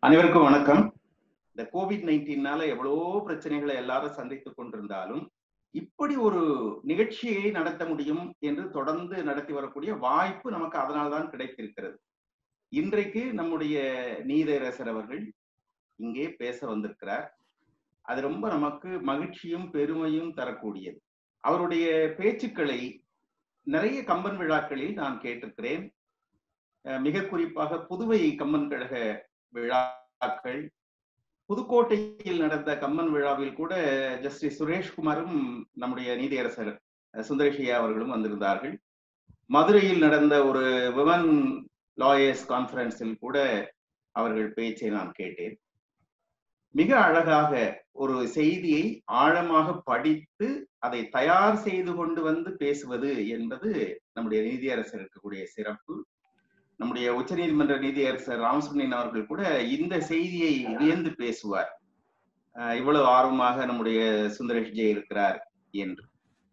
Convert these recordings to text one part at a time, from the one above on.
அனைவருக்கும் வணக்கம் இந்த கோவிட் நைன்டீன்னால எவ்வளவோ பிரச்சனைகளை எல்லாரும் சந்தித்துக் கொண்டிருந்தாலும் இப்படி ஒரு நிகழ்ச்சியை நடத்த முடியும் என்று தொடர்ந்து நடத்தி வரக்கூடிய வாய்ப்பு நமக்கு அதனால்தான் கிடைத்திருக்கிறது இன்றைக்கு நம்முடைய நீதரசர் அவர்கள் இங்கே பேச வந்திருக்கிறார் அது ரொம்ப நமக்கு மகிழ்ச்சியும் பெருமையும் தரக்கூடியது அவருடைய பேச்சுக்களை நிறைய கம்பன் விழாக்களில் நான் கேட்டிருக்கிறேன் மிக குறிப்பாக புதுவை கம்பன் கழக விழாக்கள் புதுக்கோட்டையில் நடந்த கம்மன் விழாவில் கூட ஜஸ்டிஸ் சுரேஷ்குமாரும் நம்முடைய நீதியரசர் சுந்தரேஷையா அவர்களும் வந்திருந்தார்கள் மதுரையில் நடந்த ஒரு விமன் லாயர்ஸ் கான்பரன்ஸில் கூட அவர்கள் பேச்சை நான் கேட்டேன் மிக அழகாக ஒரு செய்தியை ஆழமாக படித்து அதை தயார் செய்து கொண்டு வந்து பேசுவது என்பது நம்முடைய நீதியரசர் இருக்கக்கூடிய சிறப்பு நம்முடைய உச்ச நீதிமன்ற நீதியரசர் ராமசுப்ரமணியன் அவர்கள் கூட இந்த செய்தியை வியந்து பேசுவார் இவ்வளவு ஆர்வமாக நம்முடைய சுந்தரேஷ் ஜெய் இருக்கிறார் என்று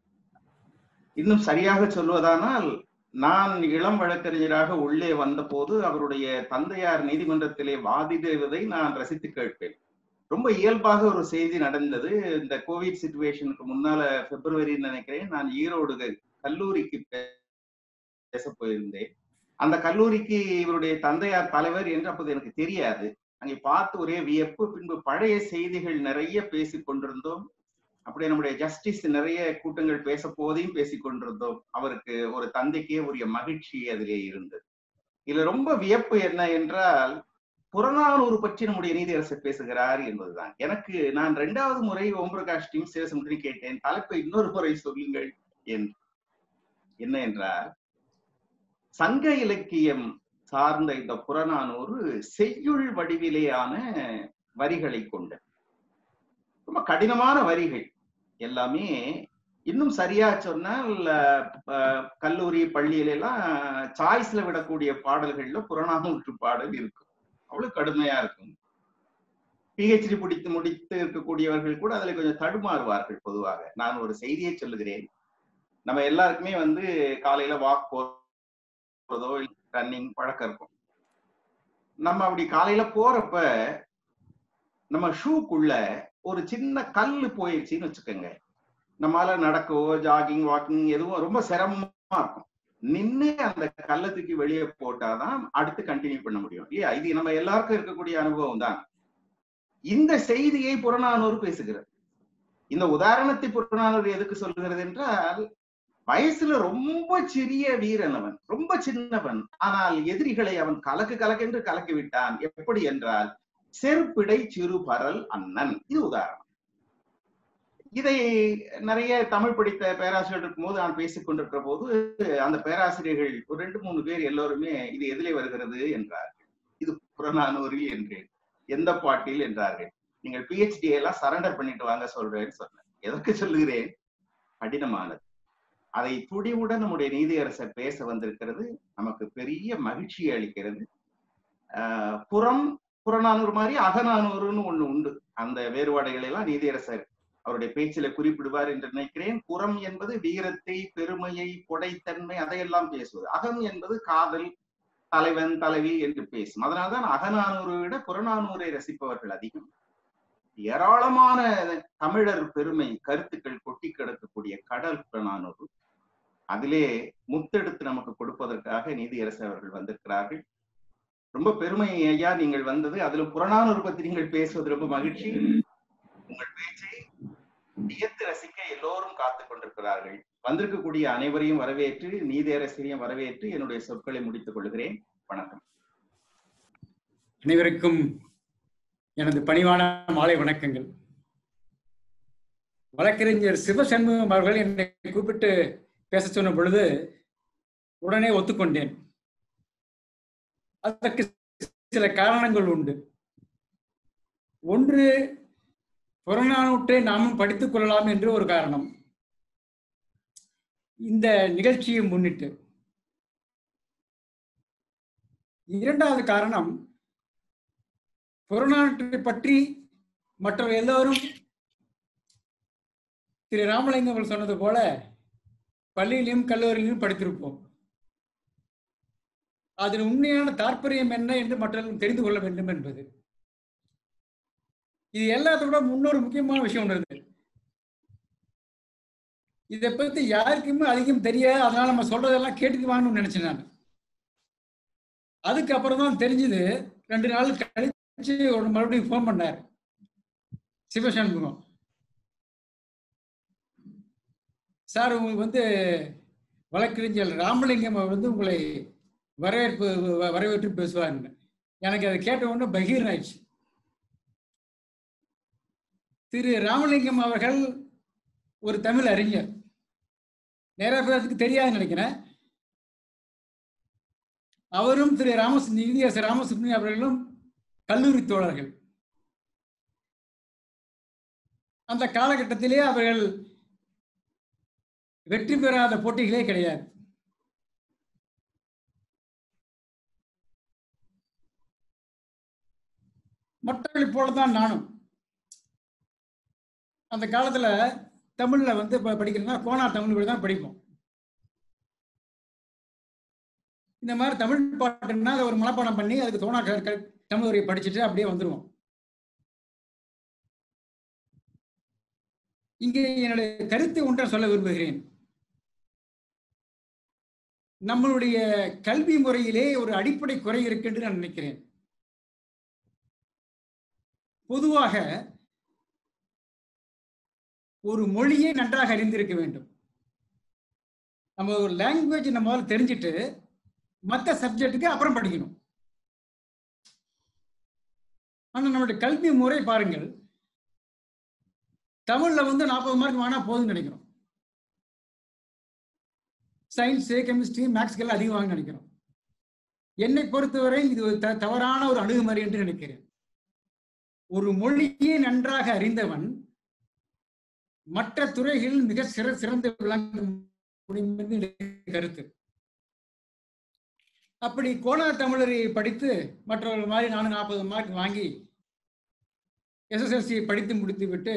இன்னும் சரியாக சொல்வதானால் நான் இளம் வழக்கறிஞராக உள்ளே வந்த போது அவருடைய தந்தையார் நீதிமன்றத்திலே வாதிடுவதை நான் ரசித்து கேட்பேன் ரொம்ப இயல்பாக ஒரு செய்தி நடந்தது இந்த கோவிட் சுச்சுவேஷனுக்கு முன்னால பிப்ரவரி நினைக்கிறேன் நான் ஈரோடு கல்லூரிக்கு பேச போயிருந்தேன் அந்த கல்லூரிக்கு இவருடைய தந்தையார் தலைவர் என்று அப்போது எனக்கு தெரியாது அங்கே பார்த்து ஒரே வியப்பு பின்பு பழைய செய்திகள் நிறைய பேசி கொண்டிருந்தோம் அப்படியே நம்முடைய ஜஸ்டிஸ் நிறைய கூட்டங்கள் பேச போதையும் பேசி கொண்டிருந்தோம் அவருக்கு ஒரு தந்தைக்கே உரிய மகிழ்ச்சி அதிலே இருந்தது இதுல ரொம்ப வியப்பு என்ன என்றால் புறநானூறு பற்றி நம்முடைய நீதியரசர் பேசுகிறார் என்பதுதான் எனக்கு நான் இரண்டாவது முறை ஓம் பிரகாஷ் டீம் சிவசமுத்திரி கேட்டேன் தலைப்பை இன்னொரு முறை சொல்லுங்கள் என்று என்ன என்றால் சங்க இலக்கியம் சார்ந்த இந்த புறநானூறு செய்யுள் வடிவிலேயான வரிகளை கொண்ட ரொம்ப கடினமான வரிகள் எல்லாமே இன்னும் சரியா சொன்னால் கல்லூரி பள்ளியில எல்லாம் சாய்ஸ்ல விடக்கூடிய பாடல்கள்ல புறநானூற்று பாடல் இருக்கும் அவ்வளவு கடுமையா இருக்கும் பிஹெச்டி பிடித்து முடித்து இருக்கக்கூடியவர்கள் கூட அதுல கொஞ்சம் தடுமாறுவார்கள் பொதுவாக நான் ஒரு செய்தியை சொல்லுகிறேன் நம்ம எல்லாருக்குமே வந்து காலையில வாக் போ போறதோ ரன்னிங் பழக்கம் இருக்கும் நம்ம அப்படி காலையில போறப்ப நம்ம ஷூக்குள்ள ஒரு சின்ன கல்லு போயிடுச்சின்னு வச்சுக்கோங்க நம்மளால நடக்கவோ ஜாகிங் வாக்கிங் எதுவும் ரொம்ப சிரமமா இருக்கும் நின்று அந்த கல்லை தூக்கி வெளியே போட்டாதான் அடுத்து கண்டினியூ பண்ண முடியும் இல்லையா இது நம்ம எல்லாருக்கும் இருக்கக்கூடிய அனுபவம் தான் இந்த செய்தியை புறநானூறு பேசுகிறது இந்த உதாரணத்தை புறநானூறு எதுக்கு சொல்லுகிறது என்றால் வயசுல ரொம்ப சிறிய வீரன் அவன் ரொம்ப சின்னவன் ஆனால் எதிரிகளை அவன் கலக்கு கலக்கென்று கலக்கி விட்டான் எப்படி என்றால் செருப்பிடை சிறு பரல் அண்ணன் இது உதாரணம் இதை நிறைய தமிழ் படித்த பேராசிரியர் இருக்கும் போது நான் பேசிக் கொண்டிருக்கிற போது அந்த பேராசிரியர்கள் ஒரு ரெண்டு மூணு பேர் எல்லோருமே இது எதிலே வருகிறது என்றார்கள் இது புறநானூறில் என்றேன் எந்த பாட்டில் என்றார்கள் நீங்கள் பிஹெச்டி எல்லாம் சரண்டர் பண்ணிட்டு வாங்க சொல்றேன்னு சொன்னேன் எதற்கு சொல்லுகிறேன் கடினமானது அதை துடிவுடன் நம்முடைய நீதியரசர் பேச வந்திருக்கிறது நமக்கு பெரிய மகிழ்ச்சியை அளிக்கிறது புறம் புறநானூறு மாதிரி அகநானூறுன்னு ஒண்ணு உண்டு அந்த வேறுபாடுகளை எல்லாம் நீதியரசர் அவருடைய பேச்சில குறிப்பிடுவார் என்று நினைக்கிறேன் புறம் என்பது வீரத்தை பெருமையை கொடைத்தன்மை அதையெல்லாம் பேசுவது அகம் என்பது காதல் தலைவன் தலைவி என்று பேசும் அதனால்தான் அகநானூரை விட புறநானூரை ரசிப்பவர்கள் அதிகம் ஏராளமான தமிழர் பெருமை கருத்துக்கள் கொட்டி கிடக்கக்கூடிய கடல் புறநானூறு அதிலே முத்தெடுத்து நமக்கு கொடுப்பதற்காக நீதியரசர் அவர்கள் வந்திருக்கிறார்கள் ரொம்ப பெருமை ஐயா நீங்கள் வந்தது அதுல புறநானூறு பத்தி நீங்கள் பேசுவது ரொம்ப மகிழ்ச்சி உங்கள் பேச்சை வியத்து ரசிக்க எல்லோரும் காத்து கொண்டிருக்கிறார்கள் வந்திருக்கக்கூடிய அனைவரையும் வரவேற்று நீதியரசரையும் வரவேற்று என்னுடைய சொற்களை முடித்துக் கொள்கிறேன் வணக்கம் அனைவருக்கும் எனது பணிவான மாலை வணக்கங்கள் வழக்கறிஞர் சிவசண்முகம் அவர்கள் என்னை கூப்பிட்டு பேச சொன்ன பொழுது உடனே ஒத்துக்கொண்டேன் அதற்கு சில காரணங்கள் உண்டு ஒன்று புறநானூற்றை நாமும் படித்துக் கொள்ளலாம் என்று ஒரு காரணம் இந்த நிகழ்ச்சியை முன்னிட்டு இரண்டாவது காரணம் புறநானூற்றை பற்றி மற்ற எல்லோரும் திரு ராமலிங்கம் அவர்கள் சொன்னது போல பள்ளியிலையும் கல்லூரியிலும் படித்திருப்போம் அதன் உண்மையான தாற்பயம் என்ன என்று மற்றவர்கள் தெரிந்து கொள்ள வேண்டும் என்பது இது எல்லாத்தோட முன்னொரு முக்கியமான விஷயம் ஒன்று இருக்கு இதை பத்தி யாருக்குமே அதிகம் தெரியாது அதனால நம்ம சொல்றதெல்லாம் கேட்டுக்குவாங்கன்னு நினைச்சேன் நான் அதுக்கப்புறம் தான் தெரிஞ்சது ரெண்டு நாள் கழிச்சு ஒரு மறுபடியும் ஃபோன் பண்ணார் சிவசண்முகம் சார் உங்களுக்கு வந்து வழக்கறிஞர் ராமலிங்கம் அவர் வந்து உங்களை வரவேற்பு வ- வரவேற்று பேசுவாருன்னு எனக்கு அதை கேட்ட உடனே பகீர் ஆயிடுச்சு திரு ராமலிங்கம் அவர்கள் ஒரு தமிழ் அறிஞர் நிறைய பேருக்கு தெரியாதுன்னு நினைக்கிறேன் அவரும் திரு ராமஸ் நிதியரசர் ராமசுப்ரமணியம் அவர்களும் கல்லூரி தோழர்கள் அந்த காலகட்டத்திலே அவர்கள் வெற்றி பெறாத போட்டிகளே கிடையாது மற்றவர்களைப் போலதான் நானும் அந்த காலத்துல தமிழ்ல வந்து ப- படிக்கிறோம்னா கோனா தமிழ் வழி தான் படிப்போம் இந்த மாதிரி தமிழ் பாட்டுன்னா அதை ஒரு மனப்பாடம் பண்ணி அதுக்கு தோணா க- க- தமிழ் வரியை படிச்சுட்டு அப்படியே வந்துருவோம் இங்கே என்னுடைய கருத்தை ஒன்றை சொல்ல விரும்புகிறேன் நம்மளுடைய கல்வி முறையிலே ஒரு அடிப்படை குறை இருக்கு என்று நான் நினைக்கிறேன் பொதுவாக ஒரு மொழியை நன்றாக அறிந்திருக்க வேண்டும் நம்ம ஒரு லாங்குவேஜ் நம்ம முதல்ல தெரிஞ்சுட்டு மற்ற சப்ஜெக்ட்டுக்கு அப்புறம் படிக்கணும் ஆனா நம்மளுடைய கல்வி முறை பாருங்கள் தமிழ்ல வந்து நாற்பது மார்க் வாங்கினா போதும்னு நினைக்கிறோம் சயின்ஸ் கெமிஸ்ட்ரி மேக்ஸ்க்கெல்லாம் அதிகம் வாங்க நினைக்கிறோம் என்னை பொறுத்தவரை இது ஒரு த- தவறான ஒரு அணுகுமுறை என்று நினைக்கிறேன் ஒரு மொழியை நன்றாக அறிந்தவன் மற்ற துறைகளில் மிக சிற சிறந்து விளங்க முடியும் என்று என்னுடைய கருத்து அப்படி கோண தமிழரை படித்து மற்றவர்கள் மாதிரி நானும் நாற்பது மார்க் வாங்கி எஸ்எஸ்எல்சி படித்து முடித்து விட்டு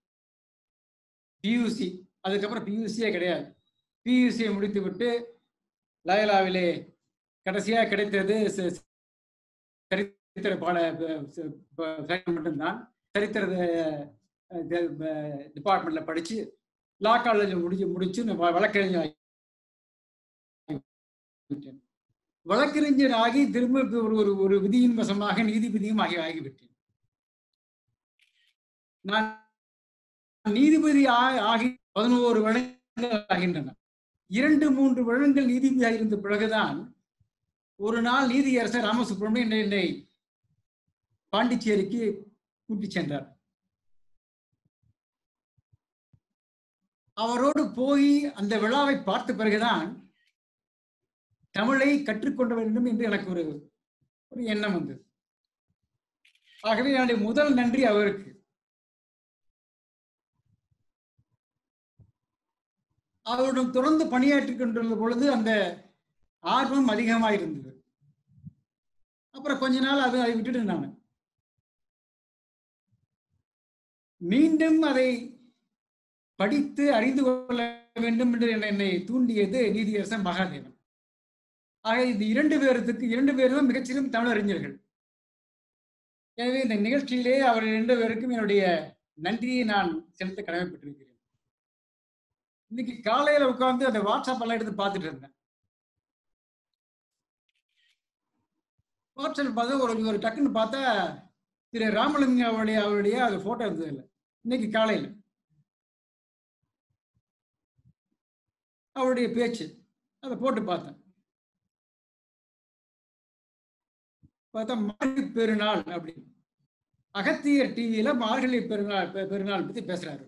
பியூசி அதுக்கப்புறம் பியூசியே கிடையாது பியூசியை முடித்து விட்டு லயலாவிலே கடைசியாக கிடைத்தது ச- ச- சரித்திர பாட ப- ச- ப- ச- மட்டும்தான் சரித்திர டிபார்ட்மெண்ட்ல படிச்சு லா காலேஜில் முடிச்சு முடிச்சு நான் வ- வழக்கறிஞர் ஆகிவிட்டேன் வழக்கறிஞர் ஆகி திரும்ப இப்ப ஒரு ஒரு ஒரு விதியின் வசமாக நீதிபதியும் ஆகி ஆகிவிட்டேன் நான் நீதிபதி ஆ- ஆகி பதினோரு வருடங்கள் ஆகின்றன இரண்டு மூன்று வருடங்கள் நீதிபதியாக இருந்த பிறகுதான் ஒரு நாள் நீதியரசர் ராமசுப்ரமணியன் என்னை- என்னை பாண்டிச்சேரிக்கு கூட்டிச் சென்றார் அவரோடு போய் அந்த விழாவை பார்த்த பிறகுதான் தமிழை கற்றுக்கொள்ள வேண்டும் என்று எனக்கு ஒரு ஒரு எண்ணம் வந்தது ஆகவே என்னுடைய முதல் நன்றி அவருக்கு அவருடன் தொடர்ந்து பணியாற்றிக் கொண்டிருந்த பொழுது அந்த ஆர்வம் அதிகமாக இருந்தது அப்புறம் கொஞ்ச நாள் அது அதை விட்டுட்டு நான் மீண்டும் அதை படித்து அறிந்து கொள்ள வேண்டும் என்று என்னை- என்னை தூண்டியது நீதியரசர் மகாதேவன் ஆக இந்த இரண்டு பேருக்கு இரண்டு பேரும் மிகச்சிறந்த தமிழறிஞர்கள் எனவே இந்த நிகழ்ச்சியிலே அவர்கள் இரண்டு பேருக்கும் என்னுடைய நன்றியை நான் செலுத்த கடமைப்பட்டிருக்கிறேன் இன்னைக்கு காலையில உட்கார்ந்து அந்த வாட்ஸ்அப் எல்லாம் எடுத்து பார்த்துட்டு இருந்தேன் வாட்ஸ்அப் பார்த்தா ஒரு ஒரு டக்குன்னு பார்த்தா திரு ராமலிங்கம் அவருடைய அவருடைய அது போட்டோ இருந்தது இல்லை இன்னைக்கு காலையில அவருடைய பேச்சு அதை போட்டு பார்த்தேன் பார்த்தா மார்கழி பெருநாள் அப்படின்னு அகத்தியர் டிவியில மார்கழி பெருநாள் பெ- பெருநாள் பத்தி பேசுறாரு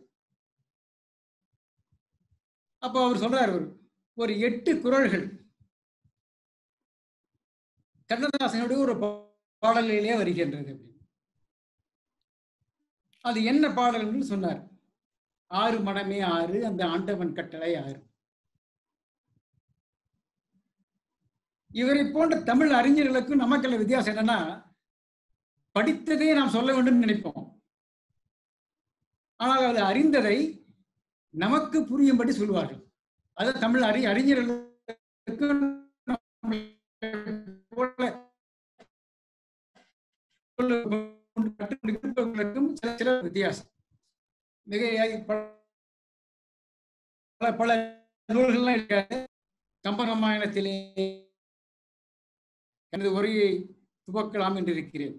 அப்போ அவர் சொல்றாரு ஒரு ஒரு எட்டு குறள்கள் கண்ணதாசனுடைய ஒரு பா- பாடலிலே வருகின்றது அப்படின்னு அது என்ன பாடல்னு சொன்னார் ஆறு மனமே ஆறு அந்த ஆண்டவன் கட்டளை ஆறு இவரை போன்ற தமிழ் அறிஞர்களுக்கும் நமக்குள்ள வித்தியாசம் என்னன்னா படித்ததை நாம் சொல்ல வேண்டும் நினைப்போம் ஆனால் அது அறிந்ததை நமக்கு புரியும்படி சொல்லுவார்கள் அது தமிழ் அறி அறிஞர்களுக்கு நம்மை போல கற்றுக்கொண்டிருப்பவர்களுக்கும் சில சில வித்தியாசம் மிக பல பல நூல்கள்லாம் இருக்காது கம்பராமாயணத்திலே எனது உரையை துவக்கலாம் என்று இருக்கிறேன்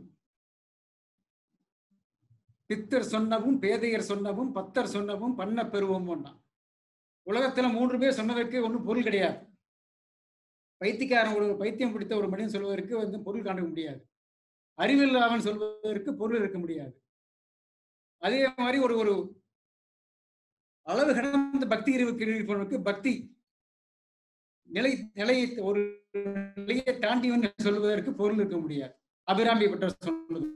பித்தர் சொன்னவும் பேதையர் சொன்னவும் பத்தர் சொன்னவும் பண்ண பெறுவோம் ஒன்னான் உலகத்துல மூன்று பேர் சொன்னதற்கு ஒன்றும் பொருள் கிடையாது பைத்தியக்காரன் ஒரு பைத்தியம் பிடித்த ஒரு மனிதன் சொல்வதற்கு வந்து பொருள் காண முடியாது அறிவில்லாதவன் சொல்வதற்கு பொருள் இருக்க முடியாது அதே மாதிரி ஒரு ஒரு அளவு கடந்த பக்தி இருவுக்கு இருப்பவனுக்கு பக்தி நிலை நிலையை ஒரு நிலையை தாண்டியவன் சொல்வதற்கு பொருள் இருக்க முடியாது அபிராமி பட்ட சொன்னது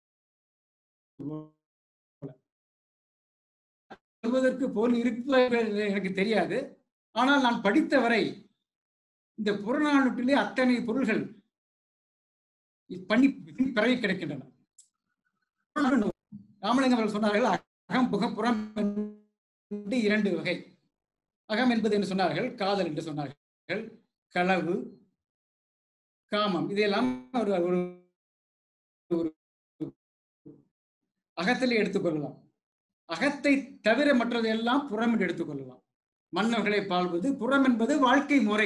சொல்வதற்கு பொருள் இருக்க எனக்கு தெரியாது ஆனால் நான் படித்தவரை இந்த புறநானூற்றிலே அத்தனை பொருள்கள் பண்ணி பிறகு கிடைக்கின்றன ராமலிங்கம் அவர்கள் சொன்னார்கள் அகம் புக புறம் என்று இரண்டு வகை அகம் என்பது என்று சொன்னார்கள் காதல் என்று சொன்னார்கள் களவு காமம் இதையெல்லாம் ஒரு ஒரு ஒரு அகத்திலே எடுத்துக்கொள்ளலாம் அகத்தை தவிர மற்றதையெல்லாம் புறம் என்று எடுத்துக்கொள்ளலாம் மன்னர்களை பாழ்வது புறம் என்பது வாழ்க்கை முறை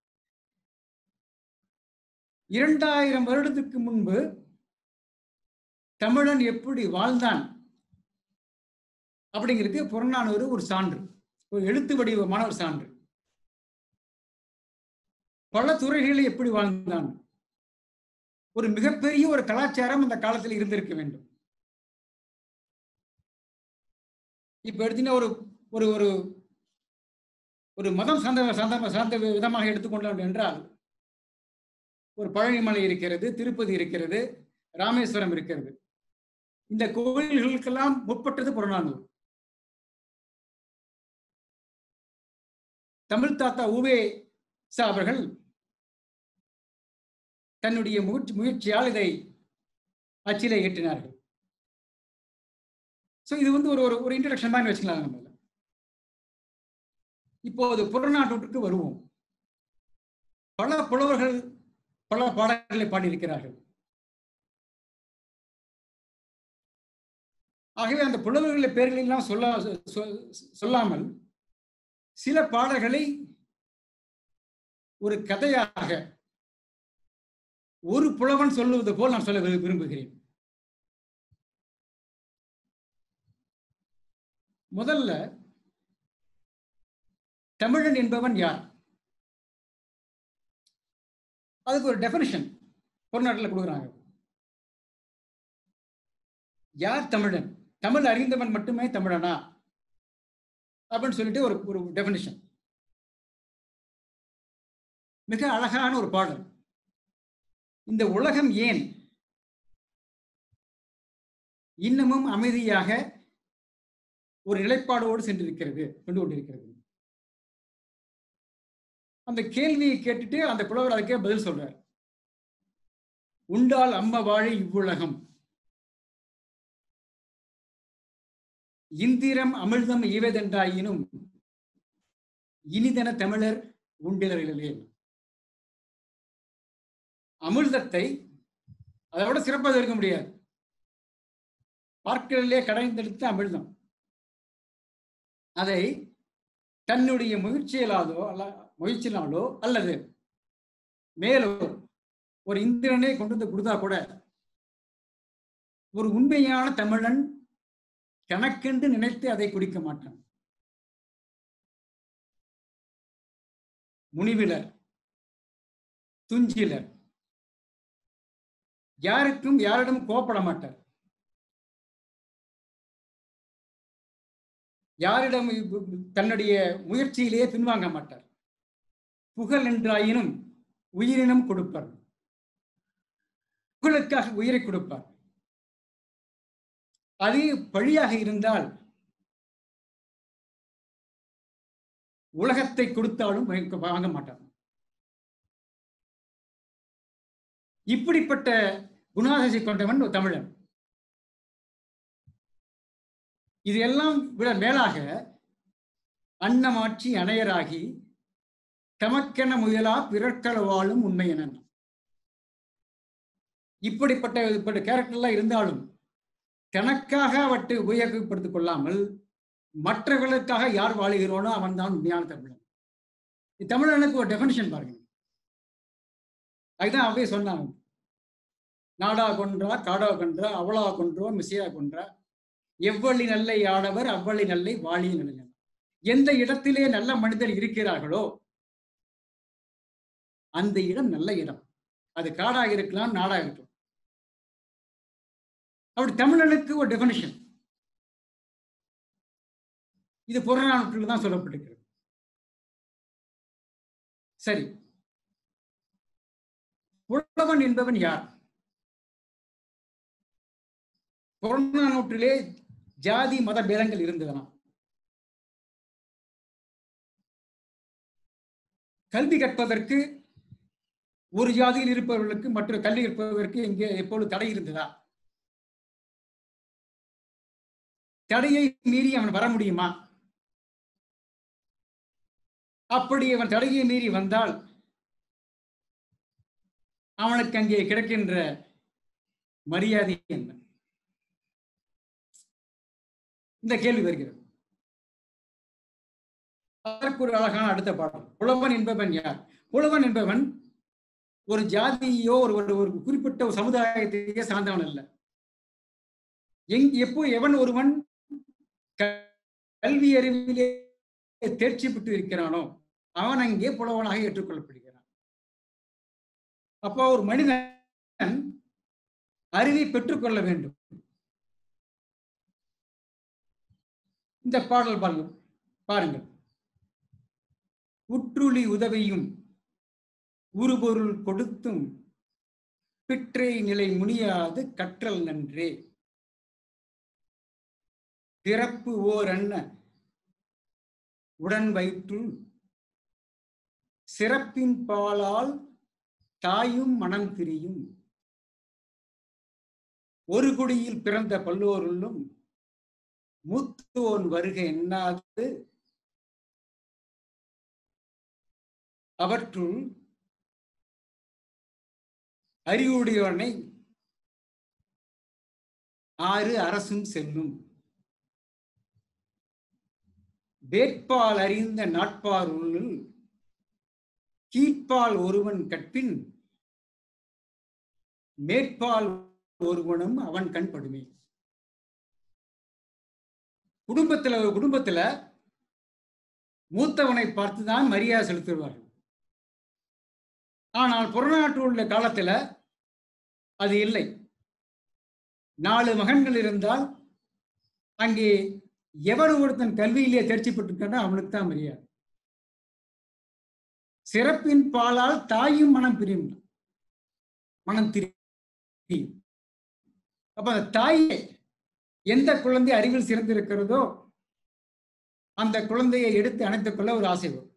இரண்டாயிரம் வருடத்துக்கு முன்பு தமிழன் எப்படி வாழ்ந்தான் அப்படிங்கிறது புறநானூறு ஒரு சான்று ஒரு எழுத்து வடிவமான ஒரு சான்று பல துறைகளில் எப்படி வாழ்ந்தான் ஒரு மிகப்பெரிய ஒரு கலாச்சாரம் அந்த காலத்தில் இருந்திருக்க வேண்டும் இப்ப எடுத்தீங்கன்னா ஒரு ஒரு ஒரு ஒரு மதம் சார்ந்த சார்ந்த சார்ந்த விதமாக எடுத்துக்கொண்டோம் என்றால் ஒரு பழனிமலை இருக்கிறது திருப்பதி இருக்கிறது ராமேஸ்வரம் இருக்கிறது இந்த கோயில்களுக்கெல்லாம் முற்பட்டது புறநானூறு தமிழ் தாத்தா உவே சா அவர்கள் தன்னுடைய முயற்சி முயற்சியால் இதை அச்சிலே ஏற்றினார்கள் ஸோ இது வந்து ஒரு ஒரு இன்ட்ரடக்ஷன் மாதிரி வச்சுக்கலாம் நம்ம இப்போது புறநானூற்றுக்கு வருவோம் பல புலவர்கள் பல பாடல்களை பாடியிருக்கிறார்கள் ஆகவே அந்த புலவர்களை பெயர்களெல்லாம் சொல்ல சொல்லாமல் சில பாடல்களை ஒரு கதையாக ஒரு புலவன் சொல்லுவது போல் நான் சொல்ல விரும்புகிறேன் முதல்ல தமிழன் என்பவன் யார் அதுக்கு ஒரு டெபினிஷன் பொருநாட்டில் கொடுக்குறாங்க யார் தமிழன் தமிழ் அறிந்தவன் மட்டுமே தமிழனா அப்படின்னு சொல்லிட்டு ஒரு ஒரு டெபினிஷன் மிக அழகான ஒரு பாடல் இந்த உலகம் ஏன் இன்னமும் அமைதியாக ஒரு நிலைப்பாடோடு சென்றிருக்கிறது கொண்டு கொண்டிருக்கிறது அந்த கேள்வியை கேட்டுட்டு அந்த புலவர் அதுக்கே பதில் சொல்றார் உண்டால் அம்ம வாழை இவ்வுலகம் இந்திரம் அமிழ்தம் ஈவதென்றாயினும் இனிதன தமிழர் உண்டிலர்களே அமிர்தத்தை அதை விட சிறப்பாக இருக்க முடியாது பார்க்கலிலே கடைந்தெடுத்த அமிழ்தம் அதை தன்னுடைய முயற்சியிலாதோ அல்ல முயற்சினாலோ அல்லது மேலோ ஒரு இந்திரனே கொண்டு வந்து கொடுத்தா கூட ஒரு உண்மையான தமிழன் கணக்கென்று நினைத்து அதை குடிக்க மாட்டான் முனிவிலர் துஞ்சிலர் யாருக்கும் யாரிடம் கோப்பட மாட்டார் யாரிடம் தன்னுடைய முயற்சியிலேயே பின்வாங்க மாட்டார் புகழ் என்றாயினும் உயிரினம் கொடுப்பார் புகழுக்காக உயிரை கொடுப்பார் அது பழியாக இருந்தால் உலகத்தை கொடுத்தாலும் வாங்க மாட்டார் இப்படிப்பட்ட குணாதிசை கொண்டவன் ஒரு தமிழன் இது எல்லாம் விட மேலாக அன்னமாட்சி அணையராகி தமக்கென முயலா பிறர்க்கள வாழும் உண்மையன இப்படிப்பட்ட இப்படி கேரக்டர்லாம் இருந்தாலும் தனக்காக அவற்றை உபயோகப்படுத்திக் கொள்ளாமல் மற்றவர்களுக்காக யார் வாழுகிறோனோ அவன் தான் உண்மையான தமிழன் இது தமிழனுக்கு ஒரு டெஃபினிஷன் பாருங்க அதுதான் அப்படியே சொன்னாங்க நாடா கொன்றா காடா கொன்றா அவளா கொன்றோ மிசையா கொன்றா எவ்வளி நல்லை ஆடவர் அவ்வளி நல்லை வாழி நல்ல எந்த இடத்திலே நல்ல மனிதர் இருக்கிறார்களோ அந்த இடம் நல்ல இடம் அது காடாக இருக்கலாம் நாடாக இருக்கலாம் அப்படி தமிழனுக்கு ஒரு டெபினிஷன் இது புறநானூற்றில் தான் சொல்லப்பட்டிருக்கிறது சரி புலவன் என்பவன் யார் புறநானூற்றிலே ஜாதி மத பேதங்கள் இருந்ததனா கல்வி கற்பதற்கு ஒரு ஜாதியில் இருப்பவர்களுக்கு மற்ற கல்வி கற்பதற்கு இங்கே எப்பொழுது தடை இருந்ததா தடையை மீறி அவன் வர முடியுமா அப்படி அவன் தடையை மீறி வந்தால் அவனுக்கு அங்கே கிடைக்கின்ற மரியாதை என்ன இந்த கேள்வி வருகிறது அதற்கு ஒரு அழகான அடுத்த பாடல் புலவன் என்பவன் யார் புலவன் என்பவன் ஒரு ஜாதியோ ஒரு ஒரு ஒரு குறிப்பிட்ட ஒரு சமுதாயத்தையே சார்ந்தவன் அல்ல எங் எப்போ எவன் ஒருவன் கல்வி அறிவிலே தேர்ச்சி பெற்று இருக்கிறானோ அவன் அங்கே புலவனாக ஏற்றுக்கொள்ளப்படுகிறான் அப்போ ஒரு மனிதன் அறிவை பெற்றுக்கொள்ள வேண்டும் இந்த பாடல் பாருங்கள் பாருங்கள் உற்றுளி உதவியும் உருபொருள் கொடுத்தும் பிற்றை நிலை முனியாது கற்றல் நன்றே பிறப்பு ஓர் அண்ண உடன் வயிற்றுள் சிறப்பின் பாலால் தாயும் மனம் திரியும் ஒரு குடியில் பிறந்த பல்லோருள்ளும் மூத்தோன் வருக எண்ணாது அவற்றுள் அறிவுடையோனை ஆறு அரசும் செல்லும் வேட்பால் அறிந்த நாட்பார் உள்ளுள் கீழ்ப்பால் ஒருவன் கற்பின் மேற்பால் ஒருவனும் அவன் கண்படுமே குடும்பத்துல ஒரு குடும்பத்துல மூத்தவனை பார்த்துதான் மரியாதை செலுத்துவார்கள் ஆனால் புறநாட்டு உள்ள காலத்துல அது இல்லை நாலு மகன்கள் இருந்தால் அங்கே எவன் ஒருத்தன் கல்வியிலே தேர்ச்சி பெற்றிருக்கானோ அவனுக்கு தான் மரியாதை சிறப்பின் பாலால் தாயும் மனம் பிரியும் மனம் திரியும் அப்ப அந்த தாயே எந்த குழந்தை அறிவில் சிறந்திருக்கிறதோ அந்த குழந்தையை எடுத்து அணைத்துக் கொள்ள ஒரு ஆசை வரும்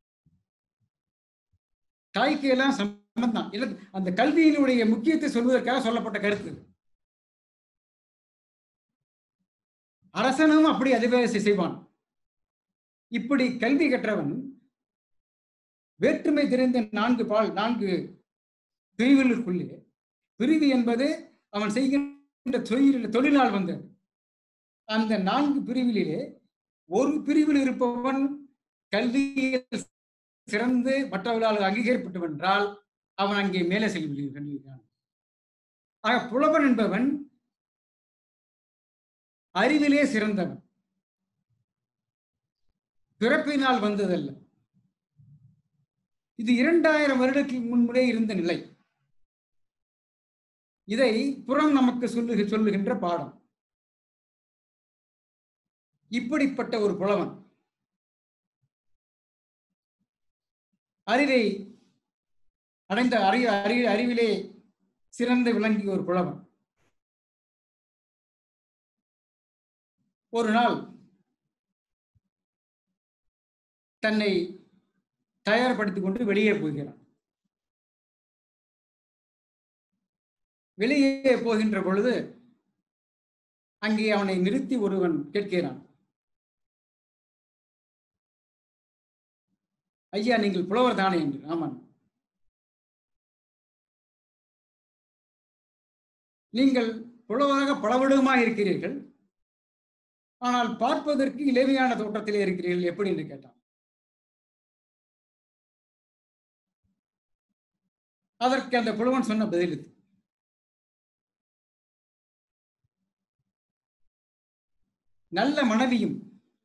தாய்க்கு எல்லாம் சம்பந்தம் இல்ல அந்த கல்வியினுடைய முக்கியத்தை சொல்வதற்காக சொல்லப்பட்ட கருத்து அரசனும் அப்படி அதுவே செய்வான் இப்படி கல்வி கற்றவன் வேற்றுமை தெரிந்த நான்கு பால் நான்கு பிரிவுகளுக்குள்ளே பிரிவு என்பது அவன் செய்கின்ற தொழில் தொழிலால் வந்தது அந்த நான்கு பிரிவிலே ஒரு பிரிவில் இருப்பவன் கல்வியில் சிறந்து மற்றவர்களால் அங்கீகரிக்கப்பட்டு என்றால் அவன் அங்கே மேலே செல்கிறான் ஆக புலவன் என்பவன் அறிவிலே சிறந்தவன் பிறப்பினால் வந்ததல்ல இது இரண்டாயிரம் வருடத்துக்கு முன்பே இருந்த நிலை இதை புறம் நமக்கு சொல்லு சொல்லுகின்ற பாடம் இப்படிப்பட்ட ஒரு புலவன் அறிவை அடைந்த அறி அறி அறிவிலே சிறந்து விளங்கிய ஒரு புலவன் ஒரு நாள் தன்னை தயார்படுத்திக் கொண்டு வெளியே போகிறான் வெளியே போகின்ற பொழுது அங்கே அவனை நிறுத்தி ஒருவன் கேட்கிறான் ஐயா நீங்கள் புலவர் தானே என்று ஆமாம் நீங்கள் புலவாக பளவிடமாக இருக்கிறீர்கள் ஆனால் பார்ப்பதற்கு இளமையான தோற்றத்திலே இருக்கிறீர்கள் எப்படி என்று கேட்டான் அதற்கு அந்த புலவன் சொன்ன பதில் இது நல்ல மனைவியும்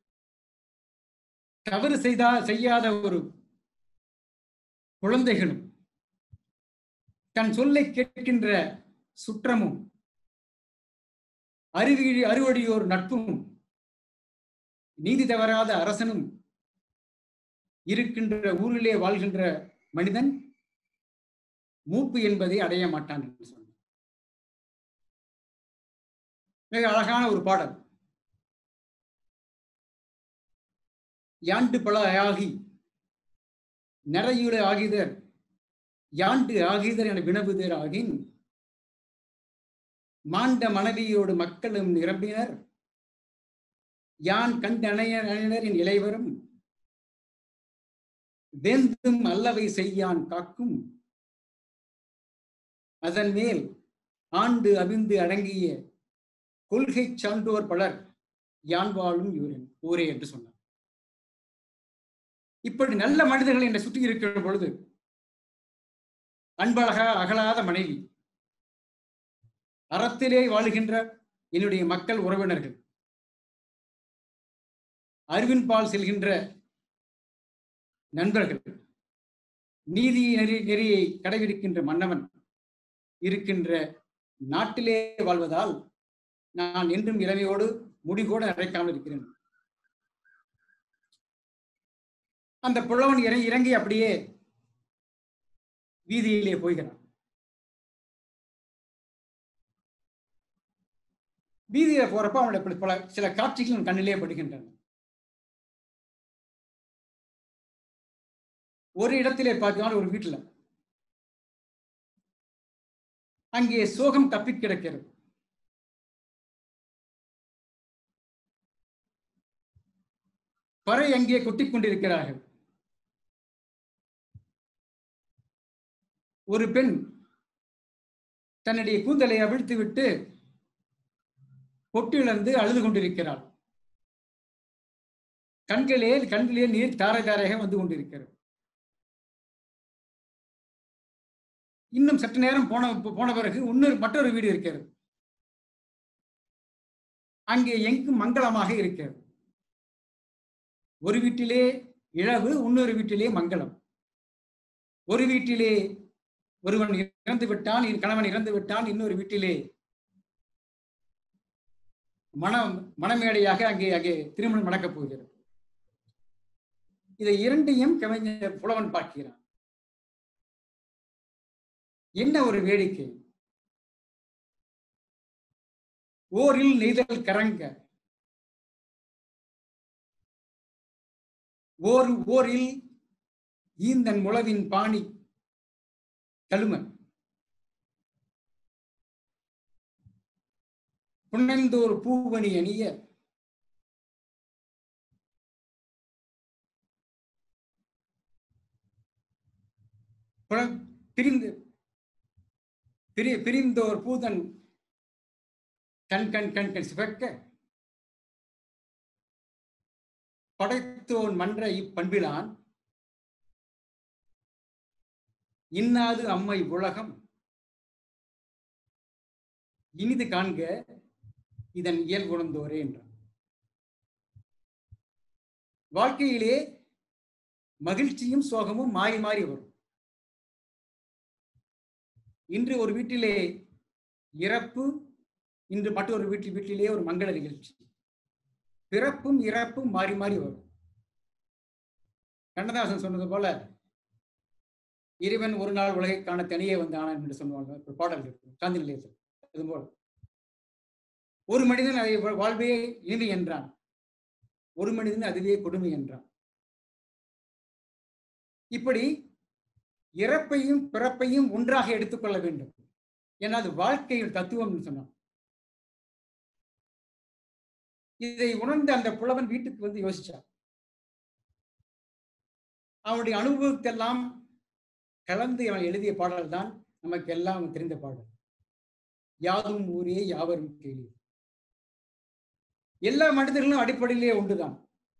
தவறு செய்தா செய்யாத ஒரு குழந்தைகளும் தன் சொல்லை கேட்கின்ற சுற்றமும் அறிவி அறிவடியோர் நட்பும் நீதி தவறாத அரசனும் இருக்கின்ற ஊரிலே வாழ்கின்ற மனிதன் மூப்பு என்பதை அடைய மாட்டான் என்று சொன்னார் மிக அழகான ஒரு பாடல் யாண்டு பல ஆகி நிறையுட ஆகிதர் யாண்டு ஆகிதர் என வினவுதர் ஆகின் மாண்ட மனைவியோடு மக்களும் நிரம்பினர் யான் கண்ட அணையரின் இளைவரும் வேந்தும் அல்லவை செய்யான் காக்கும் அதன் மேல் ஆண்டு அவிந்து அடங்கிய கொள்கை சான்றோர் பலர் யான் வாழும் இவரன் ஊரே என்று சொன்னார் இப்படி நல்ல மனிதர்கள் என்னை சுற்றி இருக்கிற பொழுது அன்பழக அகலாத மனைவி அறத்திலே வாழுகின்ற என்னுடைய மக்கள் உறவினர்கள் அறிவின் பால் செல்கின்ற நண்பர்கள் நீதி நெறி நெறியை கடைபிடிக்கின்ற மன்னவன் இருக்கின்ற நாட்டிலே வாழ்வதால் நான் என்றும் இளமையோடு முடிகூட அடைக்காமல் இருக்கிறேன் அந்த புலவன் இறங்கி இறங்கி அப்படியே வீதியிலே போகிறான் வீதியில போறப்ப அவனுடைய பல- பல சில காட்சிகள் அவன் கண்ணிலே படுகின்றன ஒரு இடத்திலே பார்க்கிறான் ஒரு வீட்டுல அங்கே சோகம் தப்பி கிடக்கிறது பறை அங்கே கொட்டிக் கொண்டிருக்கிறார்கள் ஒரு பெண் தன்னுடைய கூந்தலை அவிழ்த்து விட்டு பொட்டிழந்து அழுது கொண்டிருக்கிறாள் கண்களே கண்களிலே நீர் தாரை தாரையாக வந்து கொண்டிருக்கிறது இன்னும் சற்று நேரம் போன போன பிறகு இன்னொரு மற்றொரு வீடு இருக்கிறது அங்கே எங்கும் மங்களமாக இருக்கிறது ஒரு வீட்டிலே இழவு இன்னொரு வீட்டிலே மங்களம் ஒரு வீட்டிலே ஒருவன் இறந்து விட்டான் என் கணவன் இறந்து விட்டான் இன்னொரு வீட்டிலே மனம் மனமேடையாக அங்கே அங்கே திருமணம் நடக்கப் போகிறது இதை இரண்டையும் கவிஞர் புலவன் பார்க்கிறான் என்ன ஒரு வேடிக்கை ஓரில் நெய்தல் கரங்க ஓர் ஓரில் ஈந்தன் முளவின் பாணி தழும புன்னந்தோர் பூவணி அணிய புல- பிரிந்து பிரி பிரிந்தோர் பூதன் கண் கண் கண் கண் சிவக்க படைத்தோன் மன்ற இப்பண்பிலான் இன்னாது அம்மை உலகம் இனிது காண்க இதன் இயல் உணர்ந்தோரே என்றார் வாழ்க்கையிலே மகிழ்ச்சியும் சோகமும் மாறி மாறி வரும் இன்று ஒரு வீட்டிலே இறப்பு இன்று மற்றொரு வீட்டில் வீட்டிலே ஒரு மங்கள நிகழ்ச்சி பிறப்பும் இறப்பும் மாறி மாறி வரும் கண்ணதாசன் சொன்னது போல இறைவன் ஒரு நாள் உலகை காண தனியே வந்தான் என்று சொல்லுவாங்க ஒரு பாடல் இருக்கு காந்தி நிலையத்தில் அதுபோல் ஒரு மனிதன் அதை வா- வாழ்வே இனிமை என்றான் ஒரு மனிதன் அதுவே கொடுமை என்றான் இப்படி இறப்பையும் பிறப்பையும் ஒன்றாக எடுத்துக்கொள்ள வேண்டும் ஏன்னா அது வாழ்க்கையின் தத்துவம் சொன்னான் இதை உணர்ந்த அந்த புலவன் வீட்டுக்கு வந்து யோசிச்சான் அவனுடைய அனுபவத்தெல்லாம் கலந்து அவன் எழுதிய பாடல் தான் நமக்கு எல்லாம் தெரிந்த பாடல் யாதும் ஊரே யாவரும் கேள்வி எல்லா மனிதர்களும் அடிப்படையிலே ஒன்றுதான்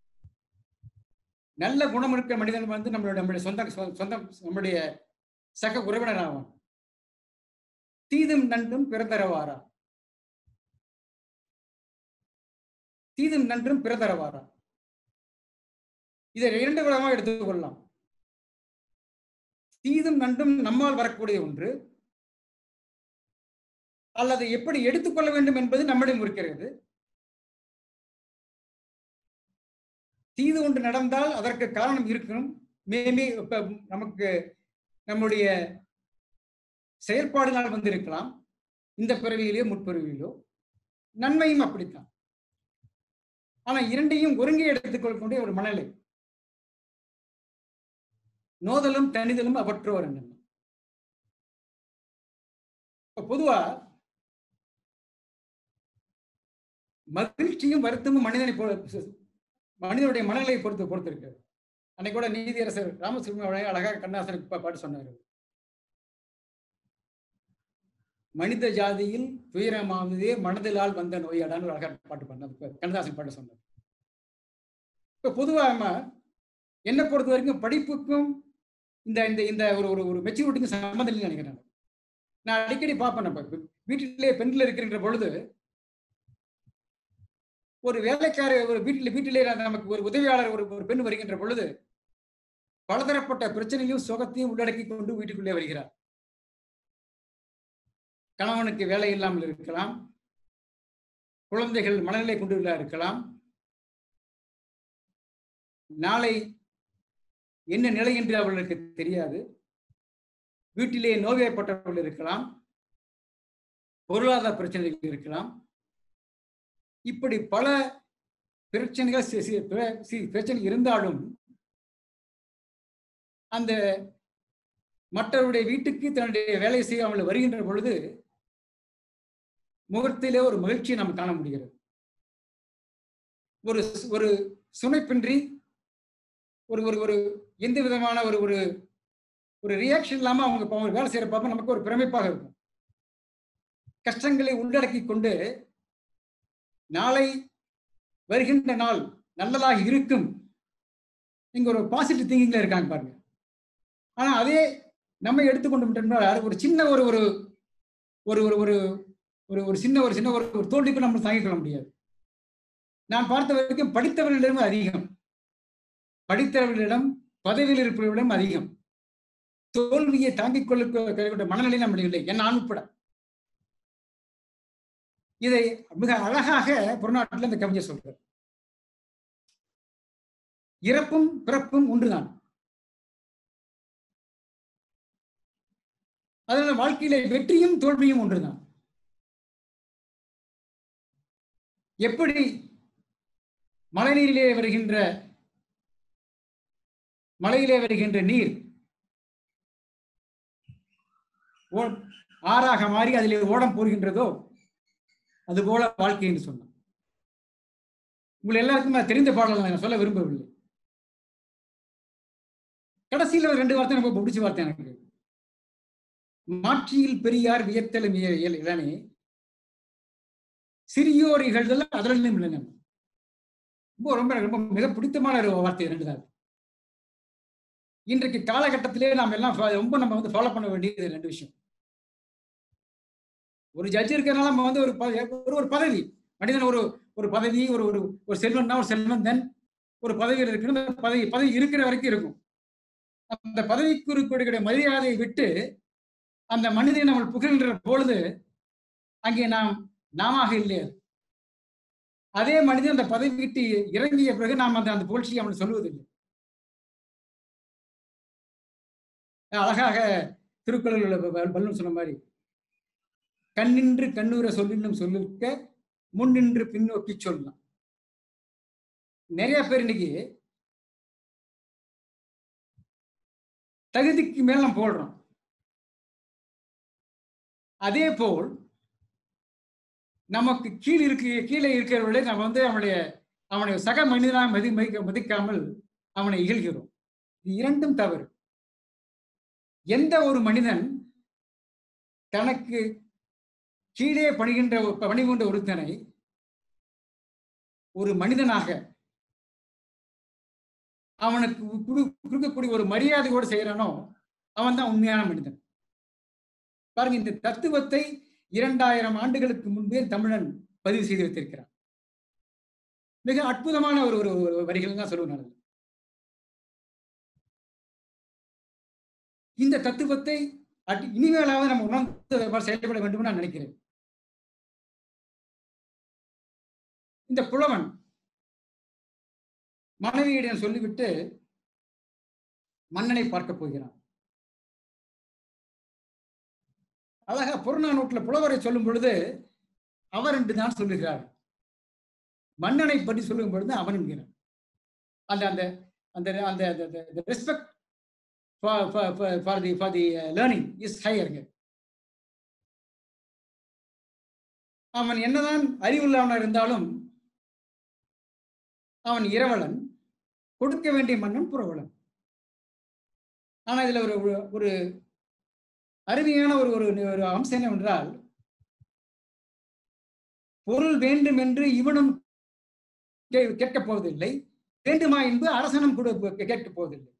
நல்ல குணம் இருக்கிற மனிதன் வந்து நம்மளுடைய நம்முடைய சொந்த சொ- சொந்த நம்முடைய சக உறவினர் ஆவான் தீதும் நன்றும் பிறந்தரவாரா தீதும் நன்றும் பிறந்தரவாரா இதை இரண்டு விதமாக எடுத்துக்கொள்ளலாம் தீதும் நன்றும் நம்மால் வரக்கூடிய ஒன்று அல்லது எப்படி எடுத்துக்கொள்ள வேண்டும் என்பது நம்மிடம் இருக்கிறது தீது ஒன்று நடந்தால் அதற்கு காரணம் இருக்கணும் மேபி இப்ப நமக்கு நம்முடைய செயல்பாடுகள் வந்திருக்கலாம் இந்த பிறவியிலோ முற்பிறவியிலோ நன்மையும் அப்படித்தான் ஆனா இரண்டையும் ஒருங்கே எடுத்துக்கொள்ளக்கூடிய ஒரு மனநிலை நோதலும் தனிதலும் அவற்றோர் என்ன இப்ப பொதுவா மகிழ்ச்சியும் வருத்தமும் மனிதனை பொ- மனிதனுடைய மனநிலையை பொறுத்து பொறுத்து இருக்கு அன்னைக்கு கூட நீதியரசர் ராமசுப்ரமணியம் அழகாக கண்ணாசனுக்கு பா- பாட்டு சொன்னாரு மனித ஜாதியில் துயரமாவதே மனதிலால் வந்த நோயாடான்னு ஒரு அழகாக பாட்டு பண்ணார் கண்ணதாசன் பாட்டு சொன்னார் இப்ப பொதுவா நம்ம என்னை பொறுத்த வரைக்கும் படிப்புக்கும் இந்த இந்த இந்த ஒரு ஒரு ஒரு மெச்சூரிட்டிக்கும் சம்மந்தம் இல்லைன்னு நினைக்கிறேன் நான். நான் அடிக்கடி பார்ப்பேன் நம்ம வீட்டிலே பெண்கள் இருக்கின்ற பொழுது ஒரு வேலைக்கார ஒரு வீட்டில் வீட்டிலே நமக்கு ஒரு உதவியாளர் ஒரு ஒரு பெண் வருகின்ற பொழுது பலதரப்பட்ட பிரச்சனையும் சுகத்தையும் உள்ளடக்கி கொண்டு வீட்டுக்குள்ளே வருகிறார் கணவனுக்கு வேலை இல்லாமல் இருக்கலாம் குழந்தைகள் மனநிலை கொண்டுள்ள இருக்கலாம் நாளை என்ன நிலை என்று அவர்களுக்கு தெரியாது வீட்டிலே நோய்வாய்ப்பட்டவர்கள் இருக்கலாம் பொருளாதார பிரச்சனைகள் இருக்கலாம் இப்படி பல பிரச்சனைகள் சி- சி- பிர- சி- பிரச்சனை இருந்தாலும் அந்த மற்றவருடைய வீட்டுக்கு தன்னுடைய வேலை செய்யாமல் வருகின்ற பொழுது முகத்திலே ஒரு மகிழ்ச்சியை நாம் காண முடிகிறது ஒரு சு- ஒரு சுமைப்பின்றி ஒரு ஒரு ஒரு எந்த விதமான ஒரு ஒரு ஒரு ரியாக்ஷன் இல்லாம அவங்க இப்ப அவங்க வேலை செய்யறப்ப நமக்கு ஒரு பிரமிப்பாக இருக்கும் கஷ்டங்களை உள்ளடக்கி கொண்டு நாளை வருகின்ற நாள் நல்லதாக இருக்கும் இங்க ஒரு பாசிட்டிவ் திங்கிங்ல இருக்காங்க பாருங்க ஆனா அதே நம்ம எடுத்துக்கொண்டு ஒரு சின்ன ஒரு ஒரு ஒரு ஒரு ஒரு ஒரு ஒரு சின்ன ஒரு சின்ன ஒரு ஒரு தோல்விக்கு நம்ம தாங்கிக் கொள்ள முடியாது நான் பார்த்த வரைக்கும் படித்தவர்களிடம் அதிகம் படித்தவர்களிடம் பதவியில் இருப்பவர்களிடம் அதிகம் தோல்வியை தாங்கிக் கொள்ள மனநிலை நம்முடைய இல்லை என் நான் உட்பட இதை மிக அழகாக புறநாட்டில் இந்த கவிஞர் சொல்றார் இறப்பும் பிறப்பும் ஒன்றுதான் அதனால வாழ்க்கையில வெற்றியும் தோல்வியும் ஒன்றுதான் எப்படி மழைநீரிலே வருகின்ற மலையிலே வருகின்ற நீர் ஓ- ஆறாக மாறி அதிலே ஓடம் போகின்றதோ அதுபோல வாழ்க்கை என்று சொன்னான் உங்கள் எல்லாருக்கும் நான் தெரிந்த பாடல் நான் சொல்ல விரும்பவில்லை கடைசியில் ஒரு ரெண்டு வார்த்தை ரொம்ப பிடிச்ச வார்த்தை எனக்கு மாட்சியில் பெரியார் வியத்தலும் இய- இயல் இளனே சிறியோர் இகழ்தல் அதனிலும் இல்லைங்க ரொம்ப ரொம்ப ரொம்ப மிக பிடித்தமான ஒரு வார்த்தை ரெண்டு தான் இன்றைக்கு காலகட்டத்திலே நாம் எல்லாம் fo- ரொம்ப நம்ம வந்து ஃபாலோ பண்ண வேண்டியது ரெண்டு விஷயம் ஒரு ஜட்ஜ் இருக்கிறனால நம்ம வந்து ஒரு ப- ஒரு ஒரு பதவி மனிதன் ஒரு ஒரு பதவி ஒரு ஒரு ஒரு செல்வன்னா ஒரு செல்வந்தன் ஒரு பதவியில் இருக்கணும் அந்த பதவி பதவி இருக்கிற வரைக்கும் இருக்கும் அந்த பதவிக்கு இருக்கக்கூடிய மரியாதையை விட்டு அந்த மனிதனை நம்ம புகழ்கின்ற பொழுது அங்கே நாம் நாம இல்லை அது. அதே மனிதன் அந்த பதவி விட்டு இறங்கிய பிறகு நாம் அந்த அந்த புகழ்ச்சியை அவனுக்கு சொல்வதில்லை அழகாக திருக்குறள் உள்ள வ- வ- வள்ளுவர் சொன்ன மாதிரி கண்ணின்று கண்ணூர சொல்லினும் சொல்லிருக்க முன்னின்று பின்னோக்கி சொல்லலாம் நிறைய பேர் இன்னைக்கு தகுதிக்கு மேல நம்ம போடுறோம் அதே போல் நமக்கு கீழ் இருக்கு கீழே இருக்கிறவர்களை நம்ம வந்து அவனுடைய அவனுடைய சக மனிதனாக மதி மதிக்க மதிக்காமல் அவனை இகழ்கிறோம் இது இரண்டும் தவறு எந்த ஒரு மனிதன் தனக்கு கீழே பணிகின்ற பணிகின்ற ஒருத்தனை ஒரு மனிதனாக அவனுக்கு குடு- கொடுக்கக்கூடிய ஒரு மரியாதையோடு செய்யறானோ அவன் தான் உண்மையான மனிதன் பாருங்க இந்த தத்துவத்தை இரண்டாயிரம் ஆண்டுகளுக்கு முன்பே தமிழன் பதிவு செய்து வைத்திருக்கிறான் மிக அற்புதமான ஒரு ஒரு ஒரு வரிகள் தான் சொல்லுவேன் நான் அதுல. இந்த தத்துவத்தை அட்- இனிமேலாவது நம்ம உணர்ந்து எவ்வாறு செயல்பட வேண்டும் நான் நினைக்கிறேன் இந்த புலவன் மனைவியிடம் சொல்லிவிட்டு மன்னனை பார்க்க போகிறான் அழகா புறநானூற்றுல புலவரை சொல்லும் பொழுது அவர் என்று தான் சொல்லுகிறார் மன்னனை பற்றி சொல்லும் பொழுது அவன் என்கிறான் அந்த அந்த அந்த அந்த respect for the for the learning is ஹையருங்க அவன் என்னதான் அறிவுள்ளவனாக இருந்தாலும் அவன் இரவலன் கொடுக்க வேண்டிய மன்னன் புறவலன் ஆனா இதுல ஒரு ஒரு- ஒரு அருமையான ஒரு ஒரு ஒரு அம்சம் என்னவென்றால் பொருள் வேண்டும் என்று இவனும் கே- கேட்கப் போவதில்லை வேண்டுமா என்பது அரசனும் கூட கேட்கப் போவதில்லை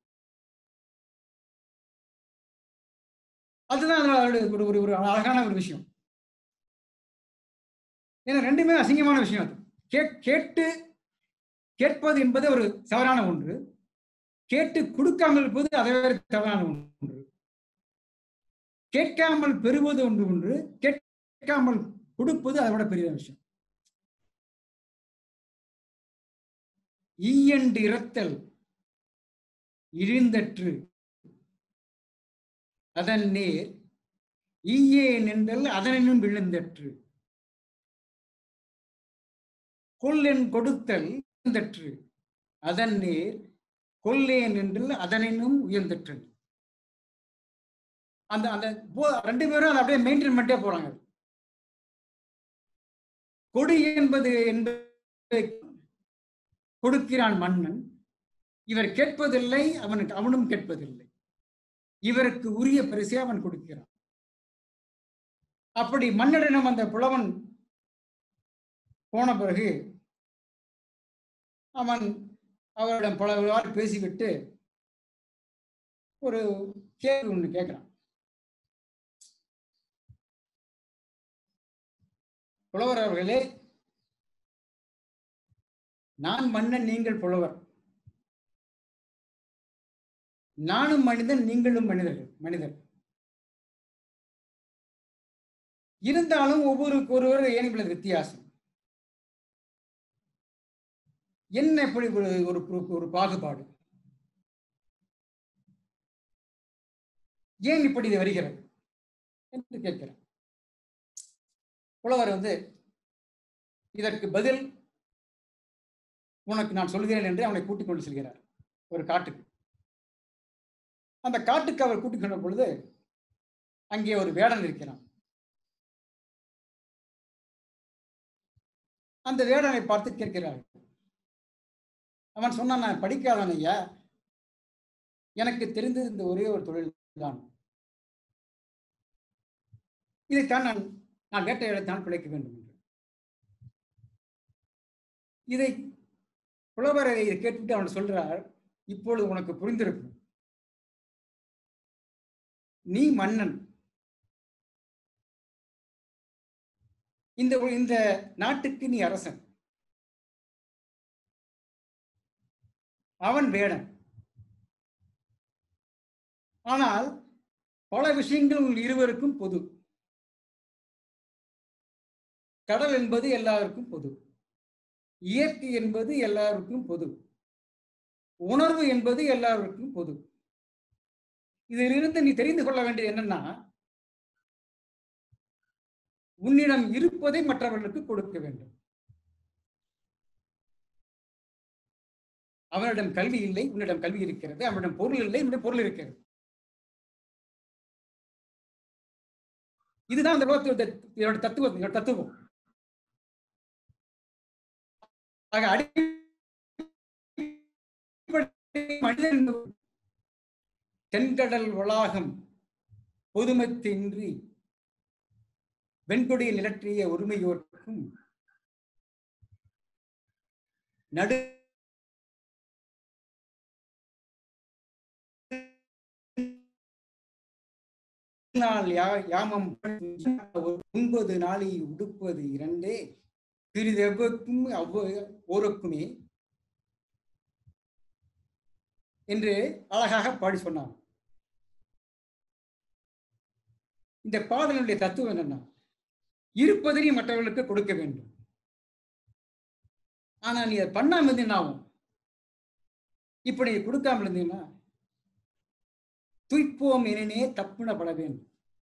அதுதான் அதுல அவருடைய ஒரு ஒரு ஒரு அழகான ஒரு விஷயம் ஏன்னா ரெண்டுமே அசிங்கமான விஷயம் அது கே- கேட்டு கேட்பது என்பது ஒரு தவறான ஒன்று கேட்டு கொடுக்காமல் இருப்பது அதை வேறு தவறான ஒன்று கேட்காமல் பெறுவது ஒன்று ஒன்று கேட்காமல் கொடுப்பது அதை விட பெரிய விஷயம் ஈயண்டு இறத்தல் இழிந்தற்று அதன் நேர் ஈயே நின்றல் அதனினும் விழுந்தற்று கொல்லென் கொடுத்தல் உயர்ந்தற்று அதன் நேர் கொல்லேன் என்றில் அதனினும் உயர்ந்தற்று அந்த அந்த போ- ரெண்டு பேரும் அதை அப்படியே மெயின்டைன் பண்ணிட்டே போறாங்க கொடி என்பது என்பது கொடுக்கிறான் மன்னன் இவர் கேட்பதில்லை அவனுக்கு அவனும் கேட்பதில்லை இவருக்கு உரிய பரிசை அவன் கொடுக்கிறான் அப்படி மன்னரிடம் அந்த புலவன் போன பிறகு அவன் அவரிடம் பல வாரம் பேசிவிட்டு ஒரு கேள்வி ஒன்று கேட்கிறான் புலவர் அவர்களே நான் மன்னன் நீங்கள் புலவர் நானும் மனிதன் நீங்களும் மனிதர்கள் மனிதர் இருந்தாலும் ஒவ்வொருக்கு ஒருவர் ஏன் இவ்வளவு வித்தியாசம் என்ன எப்படி ஒரு ஒரு ஒரு- ஒரு பாகுபாடு ஏன் இப்படி இது வருகிறது என்று கேட்கிறேன் புலவர் வந்து இதற்கு பதில் உனக்கு நான் சொல்கிறேன் என்று அவனை கூட்டிக் கொண்டு செல்கிறார் ஒரு காட்டுக்கு அந்த காட்டுக்கு அவர் கூட்டிக் கொண்ட பொழுது அங்கே ஒரு வேடன் இருக்கிறான் அந்த வேடனை பார்த்து கேட்கிறார் அவன் சொன்னான் நான் படிக்காதவன் ஐயா எனக்கு தெரிந்தது இந்த ஒரே ஒரு தொழில் தான் இதைத்தான் நான் நான் வேட்டையாடத்தான் பிழைக்க வேண்டும் என்று இதை புலவரை இதை கேட்டுவிட்டு அவன் சொல்றார் இப்பொழுது உனக்கு புரிந்திருக்கும் நீ மன்னன் இந்த இந்த நாட்டுக்கு நீ அரசன் அவன் வேடன் ஆனால் பல விஷயங்கள் உங்கள் இருவருக்கும் பொது கடல் என்பது எல்லாருக்கும் பொது இயற்கை என்பது எல்லாருக்கும் பொது உணர்வு என்பது எல்லாருக்கும் பொது இதிலிருந்து நீ தெரிந்து கொள்ள வேண்டியது என்னன்னா உன்னிடம் இருப்பதை மற்றவர்களுக்கு கொடுக்க வேண்டும் அவனிடம் கல்வி இல்லை உன்னிடம் கல்வி இருக்கிறது அவனிடம் பொருள் இல்லை உன்னிடம் பொருள் இருக்கிறது இதுதான் அந்த லோகத்தோட இதோட தத்துவம் இதோட தத்துவம் ஆக அடிப்படை மனிதன் தென்கடல் வளாகம் பொதுமத்தின்றி வெண்கொடியை நிலற்றிய உரிமையோர்க்கும் நடு நாள் யா- யாமம் ஒன்பது நாளை உடுப்பது இரண்டே பிரிதெவ்வுக்கும் அவ்வ ஓருக்குமே என்று அழகாக பாடி சொன்னார் இந்த பாடலுடைய தத்துவம் என்னன்னா இருப்பதை நீ மற்றவர்களுக்கு கொடுக்க வேண்டும் ஆனா நீ அதை பண்ணாம இருந்து என்ன ஆகும் இப்படி கொடுக்காம இருந்தீங்கன்னா துய்ப்போம் எனினே தப்புணப்பட வேண்டும்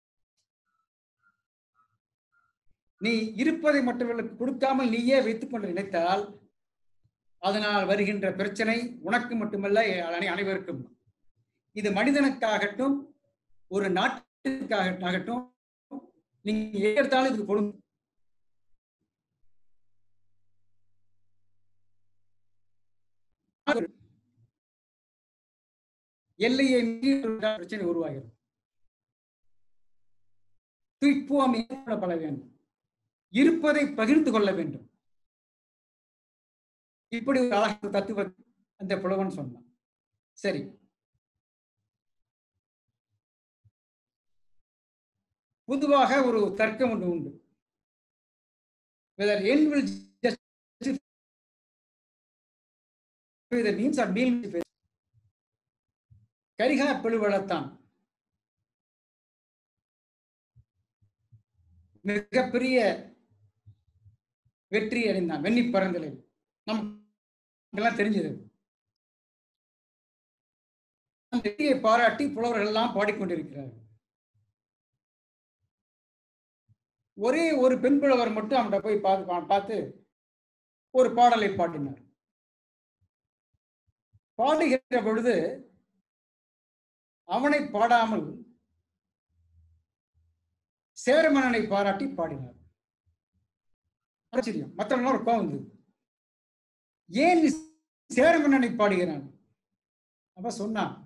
நீ இருப்பதை மற்றவர்களுக்கு கொடுக்காமல் நீயே வைத்துக் கொண்டு நினைத்தால் அதனால் வருகின்ற பிரச்சனை உனக்கு மட்டுமல்ல அனை- அனைவருக்கும் இது மனிதனுக்காகட்டும் ஒரு நாட்டுக்காகட்டும் நீங்க ஏற்றாலும் இதுக்கு கொடுங்க எல்லையை மீறி ஒரு பிரச்சனை உருவாகிறது துய்ப்போம் ஏற்பட வேண்டும் இருப்பதை பகிர்ந்து கொள்ள வேண்டும் இப்படி ஒரு அழகான தத்துவ அந்த புலவன் சொன்னான் சரி பொதுவாக ஒரு தர்க்கம் ஒன்று உண்டு whether end will justify the means or mean will justify- கரிகா Peruvalathan மிகப்பெரிய வெற்றி அடைந்தான் வெண்ணி பறந்தலில் நமக்கு தெரிஞ்சது அந்த வெற்றியை பாராட்டி புலவர்கள் எல்லாம் பாடிக்கொண்டிருக்கிறார்கள் ஒரே ஒரு பெண் புலவர் மட்டும் அவன்கிட்ட போய் பார்த்து பா- பார்த்து ஒரு பாடலை பாடினார் பாடுகின்ற பொழுது அவனை பாடாமல் சேரமன்னனை பாராட்டி பாடினார் ஆச்சரியம் மற்றவங்க ஒரு கோவம் வந்தது ஏன் நீ சேரமன்னனை பாடுகிறான் அப்ப சொன்னான்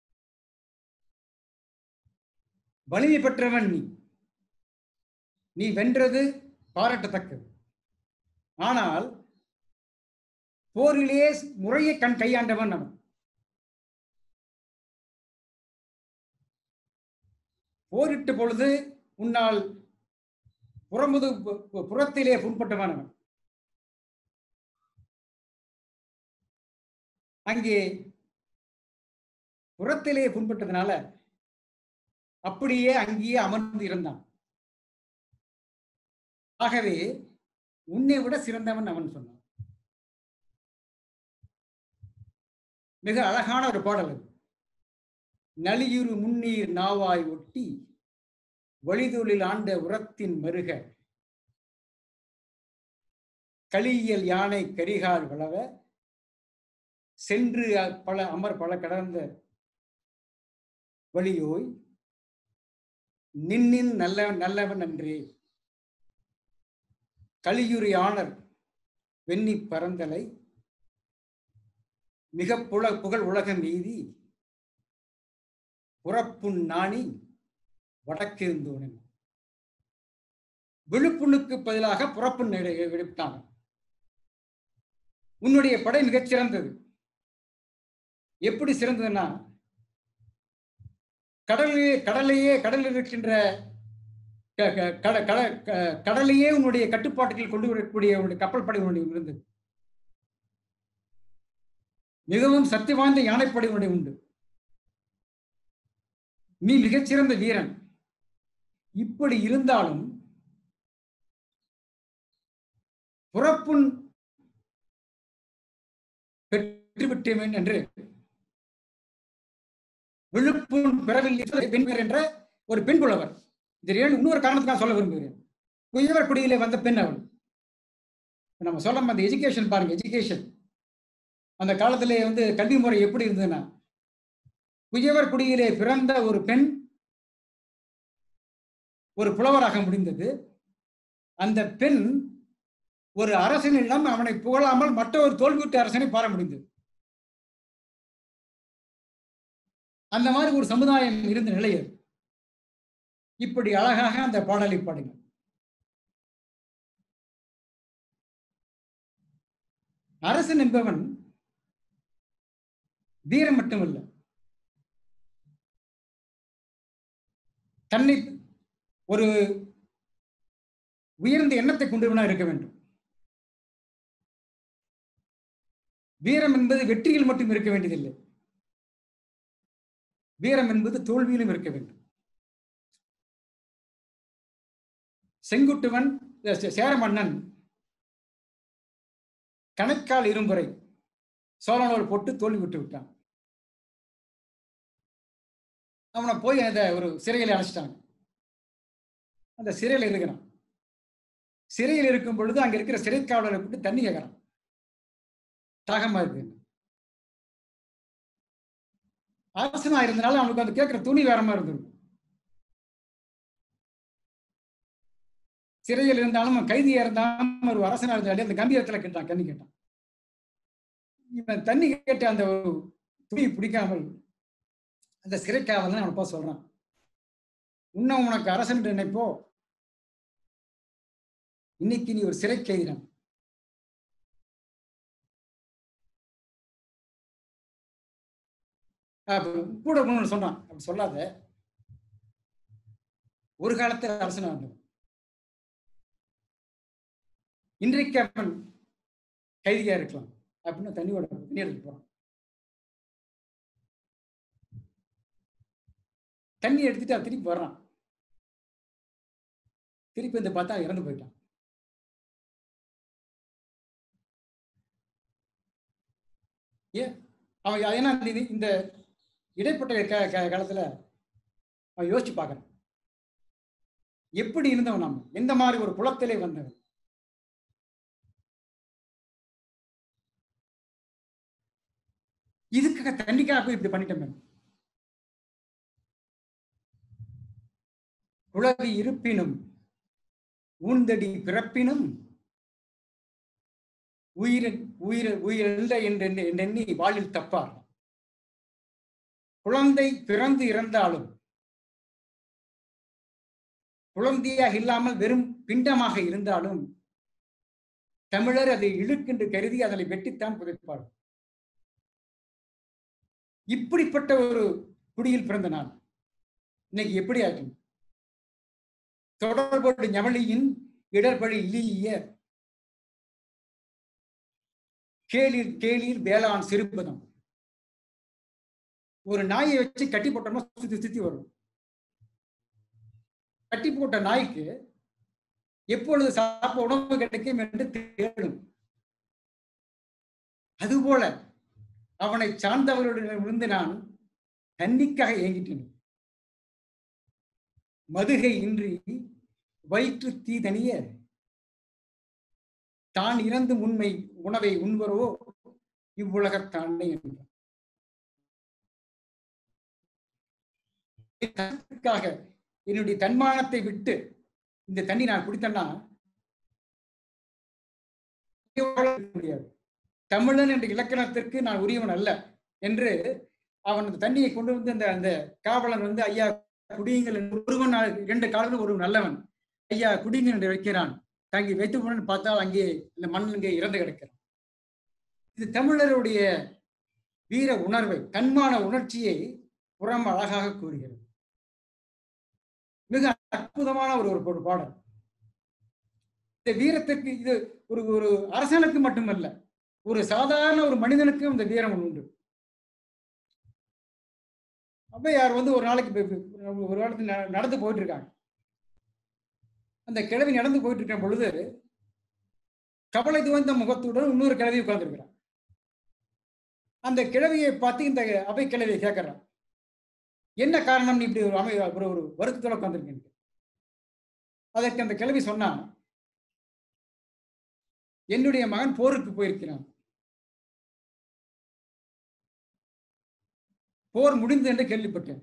வலிமை பெற்றவன் நீ நீ வென்றது பாராட்டத்தக்கது ஆனால் போரிலே முறையை கண் கையாண்டவன் அவன் போரிட்ட பொழுது உன்னால் புறமுது பு- பு- புறத்திலே புண்பட்டவன் அவன் அங்கே புறத்திலே புண்பட்டதுனால அப்படியே அங்கேயே அமர்ந்து இருந்தான் ஆகவே உன்னை விட சிறந்தவன் அவன் சொன்னான் மிக அழகான ஒரு பாடல் அது நலியுறு முன்னீர் நாவாய் ஒட்டி வழிதொழில் ஆண்ட உரத்தின் மருக களியல் யானை கரிகால் வளவ சென்று அ- பல அமர் பல கடந்த வழியோய் நின்னின் நல்ல நல்லவன் அன்றே கலியுரி ஆணர் வெண்ணி பரந்தலை மிக புல புகழ் உலகம் மீதி புறப்புண் நாணி வடக்கிருந்தோனன் விழுப்புண்ணுக்கு பதிலாக புறப்புண் விடுத்தான் உன்னுடைய படை மிகச் சிறந்தது எப்படி சிறந்ததுன்னா கடலையே கடலையே கடலில் இருக்கின்ற க- க- கட- கட- க- கடலையே உன்னுடைய கட்டுப்பாட்டுக்குள் கொண்டு வரக்கூடிய உன்னுடைய கப்பல் படை உன்னுடைய இருந்தது மிகவும் சக்தி வாய்ந்த யானைப்படை உன்னுடைய உண்டு நீ மிகச்சிறந்த வீரன் இப்படி இருந்தாலும் புறப்புண் பெற்றுவிட்டேன் என்று விழுப்புண் பெறவில்லை பெண்பர் என்ற ஒரு பெண் புலவர் இது ஏன் இன்னொரு காரணத்துக்காக சொல்ல விரும்புகிறேன் குயவர் குடியிலே வந்த பெண் அவள் இப்ப நம்ம சொல்ல அந்த எஜுகேஷன் பாருங்க எஜுகேஷன் அந்த காலத்திலே வந்து கல்வி முறை எப்படி இருந்ததுன்னா குயவர் குடியிலே பிறந்த ஒரு பெண் ஒரு புலவராக முடிந்தது அந்த பெண் ஒரு அரசனிடம் அவனை புகழாமல் மற்ற ஒரு தோல்வியுற்ற அரசனை பார முடிந்தது அந்த மாதிரி ஒரு சமுதாயம் இருந்த நிலை அது இப்படி அழகாக அந்த பாடலை பாடினார் அரசன் என்பவன் வீரம் மட்டுமல்ல தன்னை ஒரு உயர்ந்த எண்ணத்தை கொண்டவனா இருக்க வேண்டும் வீரம் என்பது வெற்றியில் மட்டும் இருக்க வேண்டியதில்லை வீரம் என்பது தோல்வியிலும் இருக்க வேண்டும் செங்குட்டுவன் சே- சேர மன்னன் கணைக்கால் இரும்புரை சோழனோர் போட்டு தோல்வி விட்டு விட்டான் அவனை போய் அந்த ஒரு சிறையில் அழைச்சிட்டாங்க அந்த சிறையில் இருக்கிறான் சிறையில் இருக்கும் பொழுது அங்க இருக்கிற சிறை காவலரை கூப்பிட்டு தண்ணி கேட்கறான் தாகமா இருக்கு அரசனா இருந்தனால அவனுக்கு அந்த கேட்கிற துணி வேற மாதிரி இருந்திருக்கும் சிறையில் இருந்தாலும் அவன் கைதியா இருந்தாலும் ஒரு அரசனா இருந்தாலே அந்த கம்பீரத்துல கேட்டான் தண்ணி கேட்டான் இவன் தண்ணி கேட்ட அந்த ஒரு துணி பிடிக்காமல் அந்த சிறை காவலன் அவனை போய் சொல்றான் இன்னும் உனக்கு அரசன் நினைப்போ இன்னைக்கு நீ ஒரு சிறை கைதிடம் கூட இருக்கணும்னு சொன்னான் அப்படி சொல்லாத ஒரு காலத்தில் அரசனா இருந்தவன் இன்றைக்கு அவன் கைதியா இருக்கலாம் அப்படின்னு தண்ணியோட தண்ணி எடுத்து போறான் தண்ணி எடுத்துட்டு அவன் திருப்பி வர்றான் திருப்பி வந்து பார்த்தா இறந்து போயிட்டான் ஏன் அவன் ஏன்னா இந்த- இந்த இடைப்பட்ட க- க- காலத்துல அவன் யோசிச்சு பார்க்கறான் எப்படி இருந்தவன் நம்ம எந்த மாதிரி ஒரு குளத்திலே வந்தவன் இதுக்காக தண்ணிக்காக போய் இப்படி பண்ணிட்டோமே குளவி இருப்பினும் ஊந்தடி பிறப்பினும் உயிர் உயிர் உயிரில்லை என்று எண்ணி- எண்ணி வாழில் தப்பார் குழந்தை பிறந்து இறந்தாலும் குழந்தையாக இல்லாமல் வெறும் பிண்டமாக இருந்தாலும் தமிழர் அதை இழுக்கென்று கருதி அதனை வெட்டித்தான் புதைப்பார் இப்படிப்பட்ட ஒரு குடியில் பிறந்த நான் இன்னைக்கு எப்படி ஆகும் தொடர்போடு ஞவளியின் இடர்பழி இழிய கேளிர் கேளிர் வேளாண் சிறுபதம் ஒரு நாயை வச்சு கட்டி போட்டோம்னா சுத்தி சுத்தி வரும் கட்டி போட்ட நாய்க்கு எப்பொழுது சாப்பிட உணவு கிடைக்கும் என்று தேடும் அதுபோல அவனை சார்ந்தவர்களிடமிருந்து நான் தண்ணிக்காக ஏங்கிட்டேன் மதுகை இன்றி வயிற்று தீ தனிய தான் இறந்து உண்மை உணவை உண்பரோ இவ்வுலகத்தானே என்றார் தனக்காக என்னுடைய தன்மானத்தை விட்டு இந்த தண்ணி நான் குடித்தேன்னா முடியாது தமிழன் என்ற இலக்கணத்திற்கு நான் உரியவன் அல்ல என்று அவன் அந்த தண்ணியை கொண்டு வந்து அந்த அந்த காவலன் வந்து ஐயா குடியுங்கள் என்று ஒருவன் நான் இரண்டு காலங்களும் ஒரு நல்லவன் ஐயா குடியுங்கள் என்று வைக்கிறான் தங்கி வைத்து பார்த்தால் அங்கே இந்த மண் இங்கே இறந்து கிடக்கிறான் இது தமிழருடைய வீர உணர்வை தன்மான உணர்ச்சியை புறம் அழகாக கூறுகிறது மிக அற்புதமான ஒரு ஒரு ஒரு பாடல் இந்த வீரத்திற்கு இது ஒரு ஒரு அரசனுக்கு மட்டுமல்ல ஒரு சாதாரண ஒரு மனிதனுக்கும் இந்த வீரம் உண்டு ஔவையார் வந்து ஒரு நாளைக்கு இப்ப- இப்ப ஒரு காலத்துல ந- நடந்து போயிட்டு இருக்காங்க அந்த கிழவி நடந்து போயிட்டு இருக்கிற பொழுது கவலை துவந்த முகத்துடன் இன்னொரு கிழவி உட்கார்ந்துருக்கிறான் அந்த கிழவியை பார்த்து இந்த அவை கிழவியை கேட்கறான் என்ன காரணம் நீ இப்படி ஒரு அமை ஒரு ஒரு வருத்தத்தோட உட்காந்துருக்கீங்க அதற்கு அந்த கிழவி சொன்னா என்னுடைய மகன் போருக்கு போயிருக்கிறான் போர் முடிந்து என்று கேள்விப்பட்டேன்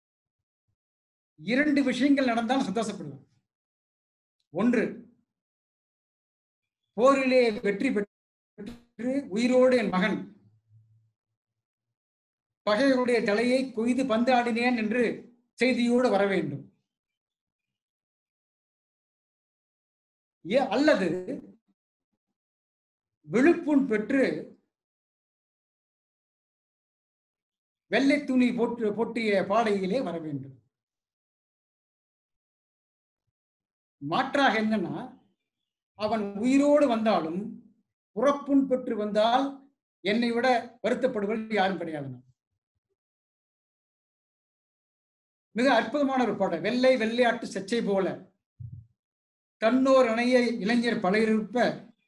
இரண்டு விஷயங்கள் நடந்தால் சந்தோஷப்படுவேன் ஒன்று போரிலே வெற்றி பெற்று உயிரோடு என் மகன் பகைவருடைய தலையை கொய்து பந்தாடினேன் என்று செய்தியோடு வர வேண்டும் ஏ அல்லது விழுப்புண் பெற்று வெள்ளை துணி போட்டு போட்டிய பாடையிலே வர வேண்டும் மாற்றாக என்னன்னா அவன் உயிரோடு வந்தாலும் புறப்புண் பெற்று வந்தால் என்னை விட வருத்தப்படுவது யாரும் கிடையாது மிக அற்புதமான ஒரு பாடல் வெள்ளை வெள்ளையாட்டு செச்சை போல தன்னோர் அணைய இளைஞர் பழையிருப்ப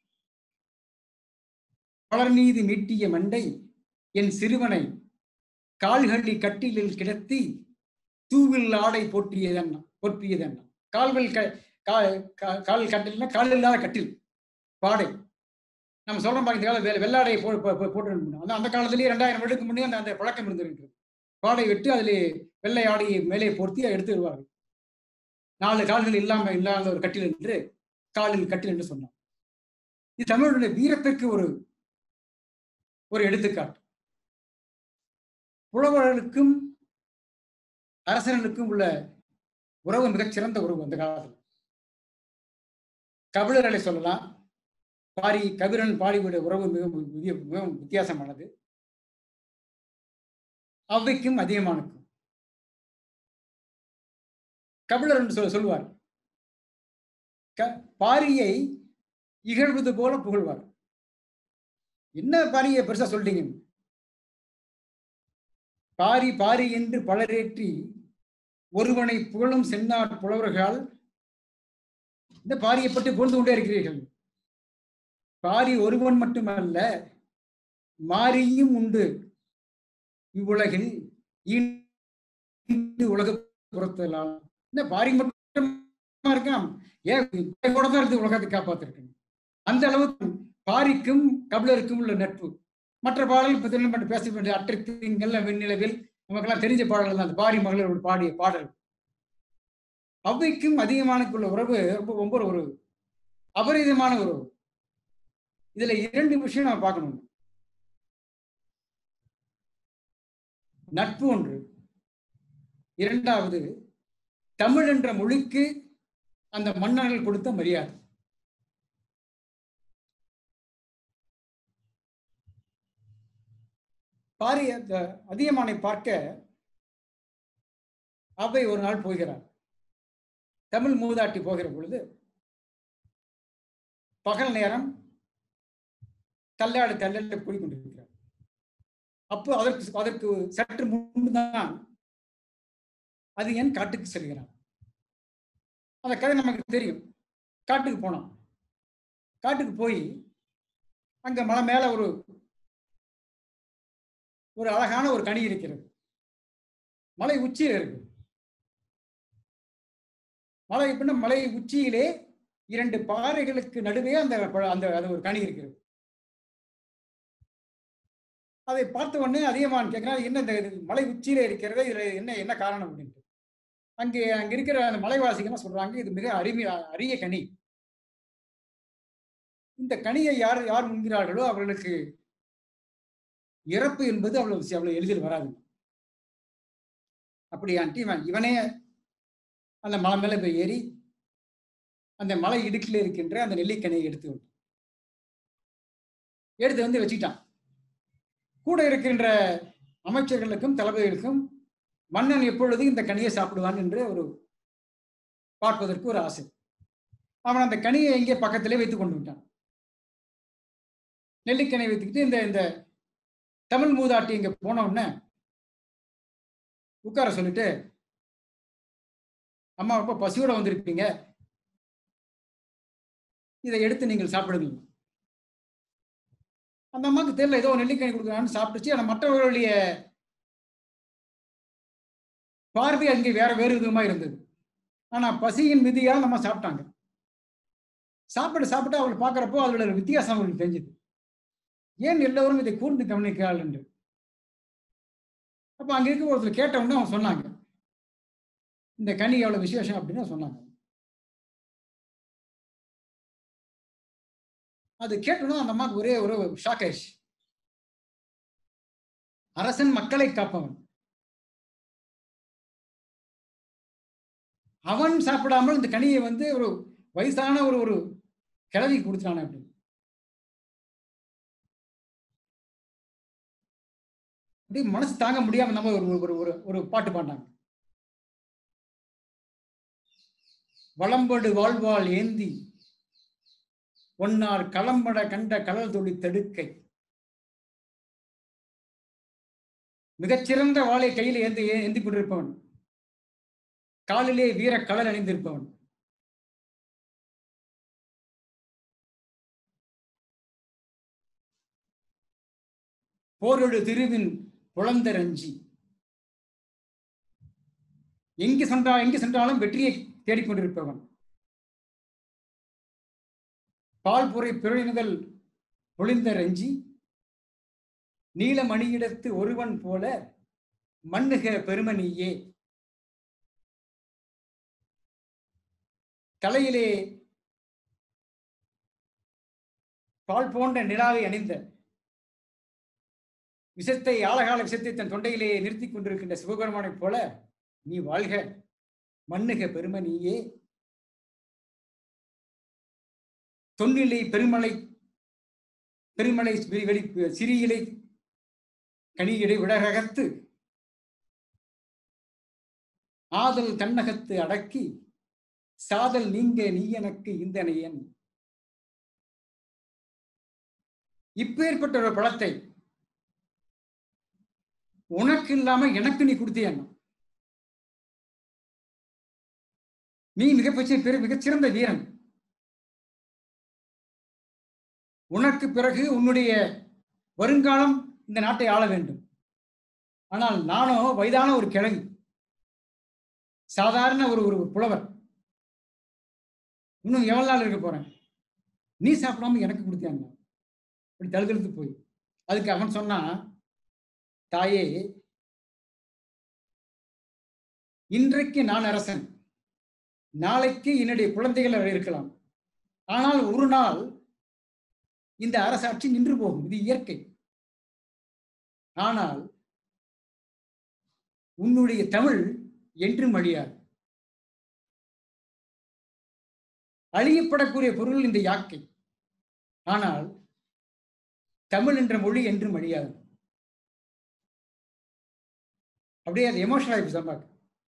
பலர் மீது மீட்டிய மண்டை என் சிறுவனை கால்களி கட்டிலில் கிடத்தி தூவில் ஆடை போற்றியதன்னா பொற்பியதன்னா கால்கள் க கா- கா- கால் கட்டில்னா கால் இல்லாத கட்டில் பாடை நம்ம சொல்றோம் பாருங்க இந்த கால வெ- வெள்ளாடையை போ போ- போ- போட்டு அனுப்பணும். அந்த அந்த காலத்திலேயே ரெண்டாயிரம் வருடத்துக்கு முன்னே அந்த அந்த பழக்கம் இருந்திருக்கு பாடை விட்டு அதிலே வெள்ளை ஆடையை மேலே பொருத்தி எடுத்து வருவார்கள் நாலு கால்கள் இல்லாம இல்லாத ஒரு கட்டில் என்று காலில் கட்டில் என்று சொன்னார் இது தமிழுடைய வீரத்திற்கு ஒரு ஒரு எடுத்துக்காட்டு புலவர்களுக்கும் அரசர்களுக்கும் உள்ள உறவு மிகச்சிறந்த உறவு அந்த காலத்தில் கபிலர்களை சொல்லலாம் பாரி கபிரன் பாடியுடைய உறவு மிக மிக- மிகவும் வித்தியாசமானது அவ்வைக்கும் அதிகமானுக்கும் கபிலர் என்று சொல்ல சொல்வார் க- பாரியை இகழ்வது போல புகழ்வார் என்ன பாரியை பெருசா சொல்றீங்க பாரி பாரி என்று பலரேற்றி ஒருவனை புகழும் சென்னார் புலவர்கள் இந்த பாரியை பற்றி புகழ்ந்து கொண்டே இருக்கிறீர்கள் பாரி ஒருவன் மட்டுமல்ல மாரியும் உண்டு இவ்வுலகில் ஈண்டு உலக புறத்தலாம் இந்த பாரி மட்டும் இருக்கான் ஏன் கூட தான் இருந்து உலகத்தை காப்பாத்திருக்கணும் அந்த அளவுக்கு பாரிக்கும் கபிலருக்கும் உள்ள நட்பு மற்ற பாடல் இப்ப திரும்ப பேச வேண்டிய அற்றை திங்கள்ல வெண்ணிலவில் நமக்கெல்லாம் தெரிஞ்ச பாடல்கள் தான் அந்த பாரி மகளோட பாடிய பாடல் அவ்வைக்கும் அதிகமானுக்குள்ள உறவு ரொம்ப ரொம்ப ஒரு அபரிதமான உறவு இதுல இரண்டு விஷயம் நம்ம பார்க்கணும் நட்பு ஒன்று இரண்டாவது தமிழ் என்ற மொழிக்கு அந்த மன்னர்கள் கொடுத்த மரியாதை பாரி அந்த அதியமானை பார்க்க அவை ஒரு நாள் போகிறார் தமிழ் மூதாட்டி போகிற பொழுது பகல் நேரம் தள்ளாடு தள்ளாடு கூடிக்கொண்டிருக்கிறார் அப்போ அதற்கு அதற்கு சற்று முன்புதான் அது ஏன் காட்டுக்கு செல்கிறான் அந்த கதை நமக்கு தெரியும் காட்டுக்கு போனோம் காட்டுக்கு போய் அங்க மலை மேல ஒரு ஒரு அழகான ஒரு கனி இருக்கிறது மலை உச்சியில் இருக்கு மலை பின்ன மலை உச்சியிலே இரண்டு பாறைகளுக்கு நடுவே அந்த பழ- அந்த அது ஒரு கனி இருக்கிறது அதை பார்த்த உடனே அதிகமான் கேட்கிறார் என்ன இந்த இது மலை உச்சியில இருக்கிறது இதுல என்ன என்ன காரணம் அப்படின்ட்டு அங்கே அங்க இருக்கிற அந்த மலைவாசிகள் சொல்றாங்க இது மிக அருமை அரிய கனி இந்த கனியை யார் யார் முன்கிறார்களோ அவர்களுக்கு இறப்பு என்பது அவ்வளவு அவ்வளவு எளிதில் வராது அப்படியான்ட்டு இவன் இவனே அந்த மலை மேல போய் ஏறி அந்த மலை இடுக்கில் இருக்கின்ற அந்த நெல்லிக்கனியை எடுத்து வந்து எடுத்து வந்து வச்சுட்டான் கூட இருக்கின்ற அமைச்சர்களுக்கும் தளபதிகளுக்கும் மன்னன் எப்பொழுது இந்த கனியை சாப்பிடுவான் என்று ஒரு பார்ப்பதற்கு ஒரு ஆசை அவன் அந்த கனியை எங்கே பக்கத்திலே வைத்துக் கொண்டு விட்டான் நெல்லிக்கனை வைத்துக்கிட்டு இந்த இந்த தமிழ் மூதாட்டி இங்க போன உடனே உட்கார சொல்லிட்டு அம்மா ரொம்ப பசியோட வந்திருப்பீங்க இதை எடுத்து நீங்கள் சாப்பிடுங்க அந்த அம்மாவுக்கு தெரியல ஏதோ நெல்லிக்கனி கொடுக்குறான்னு சாப்பிட்டுச்சு ஆனா மற்றவர்களுடைய பார்வை அங்கே வேற வேறு விதமா இருந்தது ஆனா பசியின் மிதியா நம்ம சாப்பிட்டாங்க சாப்பிட சாப்பிட்டு அவளை பார்க்கறப்போ அதோட ஒரு வித்தியாசம் அவங்களுக்கு தெரிஞ்சது ஏன் எல்லோரும் இதை கூர்ந்து கவனிக்கிறாள் என்று அப்ப அங்க இருக்க ஒருத்தர் கேட்ட உடனே அவங்க சொன்னாங்க இந்த கனி எவ்வளவு விசேஷம் அப்படின்னு சொன்னாங்க அது கேட்டோன்னா அந்த அம்மாவுக்கு ஒரே ஒரு ஷாக் ஆயிடுச்சு அரசன் மக்களை காப்பவன் அவன் சாப்பிடாமல் இந்த கனியை வந்து ஒரு வயசான ஒரு ஒரு கிழவி கொடுத்துட்டானே அப்படின்னு அப்படியே மனசு தாங்க முடியாம நம்ம ஒரு ஒரு ஒரு ஒரு பாட்டு பாடினாங்க வளம்படு வாழ்வாள் ஏந்தி ஒன்னார் களம்பட கண்ட கடல் தொழி தடுக்கை மிகச்சிறந்த வாளை கையில் ஏந்தி ஏந்தி கொண்டிருப்பவன் காலிலே வீர கடல் அணிந்திருப்பவன் போரொடு திருவின் புலந்த ரஞ்சி எங்கு சென்றா எங்கு சென்றாலும் வெற்றியை தேடிக்கொண்டிருப்பவன் பால்புரை பிறழினுதல் பொழிந்த ரஞ்சி நீலமணியிடத்து ஒருவன் போல மண்ணுக பெருமணியே தலையிலே பால் போன்ற நிலாவை அணிந்த விஷத்தை ஆழகால விஷத்தை தன் தொண்டையிலே நிறுத்தி கொண்டிருக்கின்ற சிவபெருமானைப் போல நீ வாழ்க மண்ணுக பெருமணியே தொன்னிலை பெருமலை பெருமலை வெளி- வெளி சிறியிலை கனியிடை விடரகத்து ஆதல் தன்னகத்து அடக்கி சாதல் நீங்க நீ எனக்கு இந்தனையன் இப்பேற்பட்ட ஒரு பழத்தை உனக்கு இல்லாம எனக்கு நீ கொடுத்தியா நீ மிகப்பெரிய பெரு மிகச்சிறந்த வீரன் உனக்கு பிறகு உன்னுடைய வருங்காலம் இந்த நாட்டை ஆள வேண்டும் ஆனால் நானோ வயதான ஒரு கிழவி சாதாரண ஒரு ஒரு புலவர் இன்னும் எவ்வளவு நாள் இருக்க போறேன் நீ சாப்பிடாம எனக்கு கொடுத்தியாங்க அப்படி தழுதழுத்து போய் அதுக்கு அவன் சொன்னான் தாயே இன்றைக்கு நான் அரசன் நாளைக்கு என்னுடைய குழந்தைகள் இருக்கலாம் ஆனால் ஒரு நாள் இந்த அரசாட்சி நின்று போகும் இது இயற்கை ஆனால் உன்னுடைய தமிழ் என்றும் அழியாது அழியப்படக்கூடிய பொருள் இந்த யாக்கை ஆனால் தமிழ் என்ற மொழி என்றும் அழியாது அப்படியே அது எமோஷனல் ஆயிடுச்சு சம்பாக்கு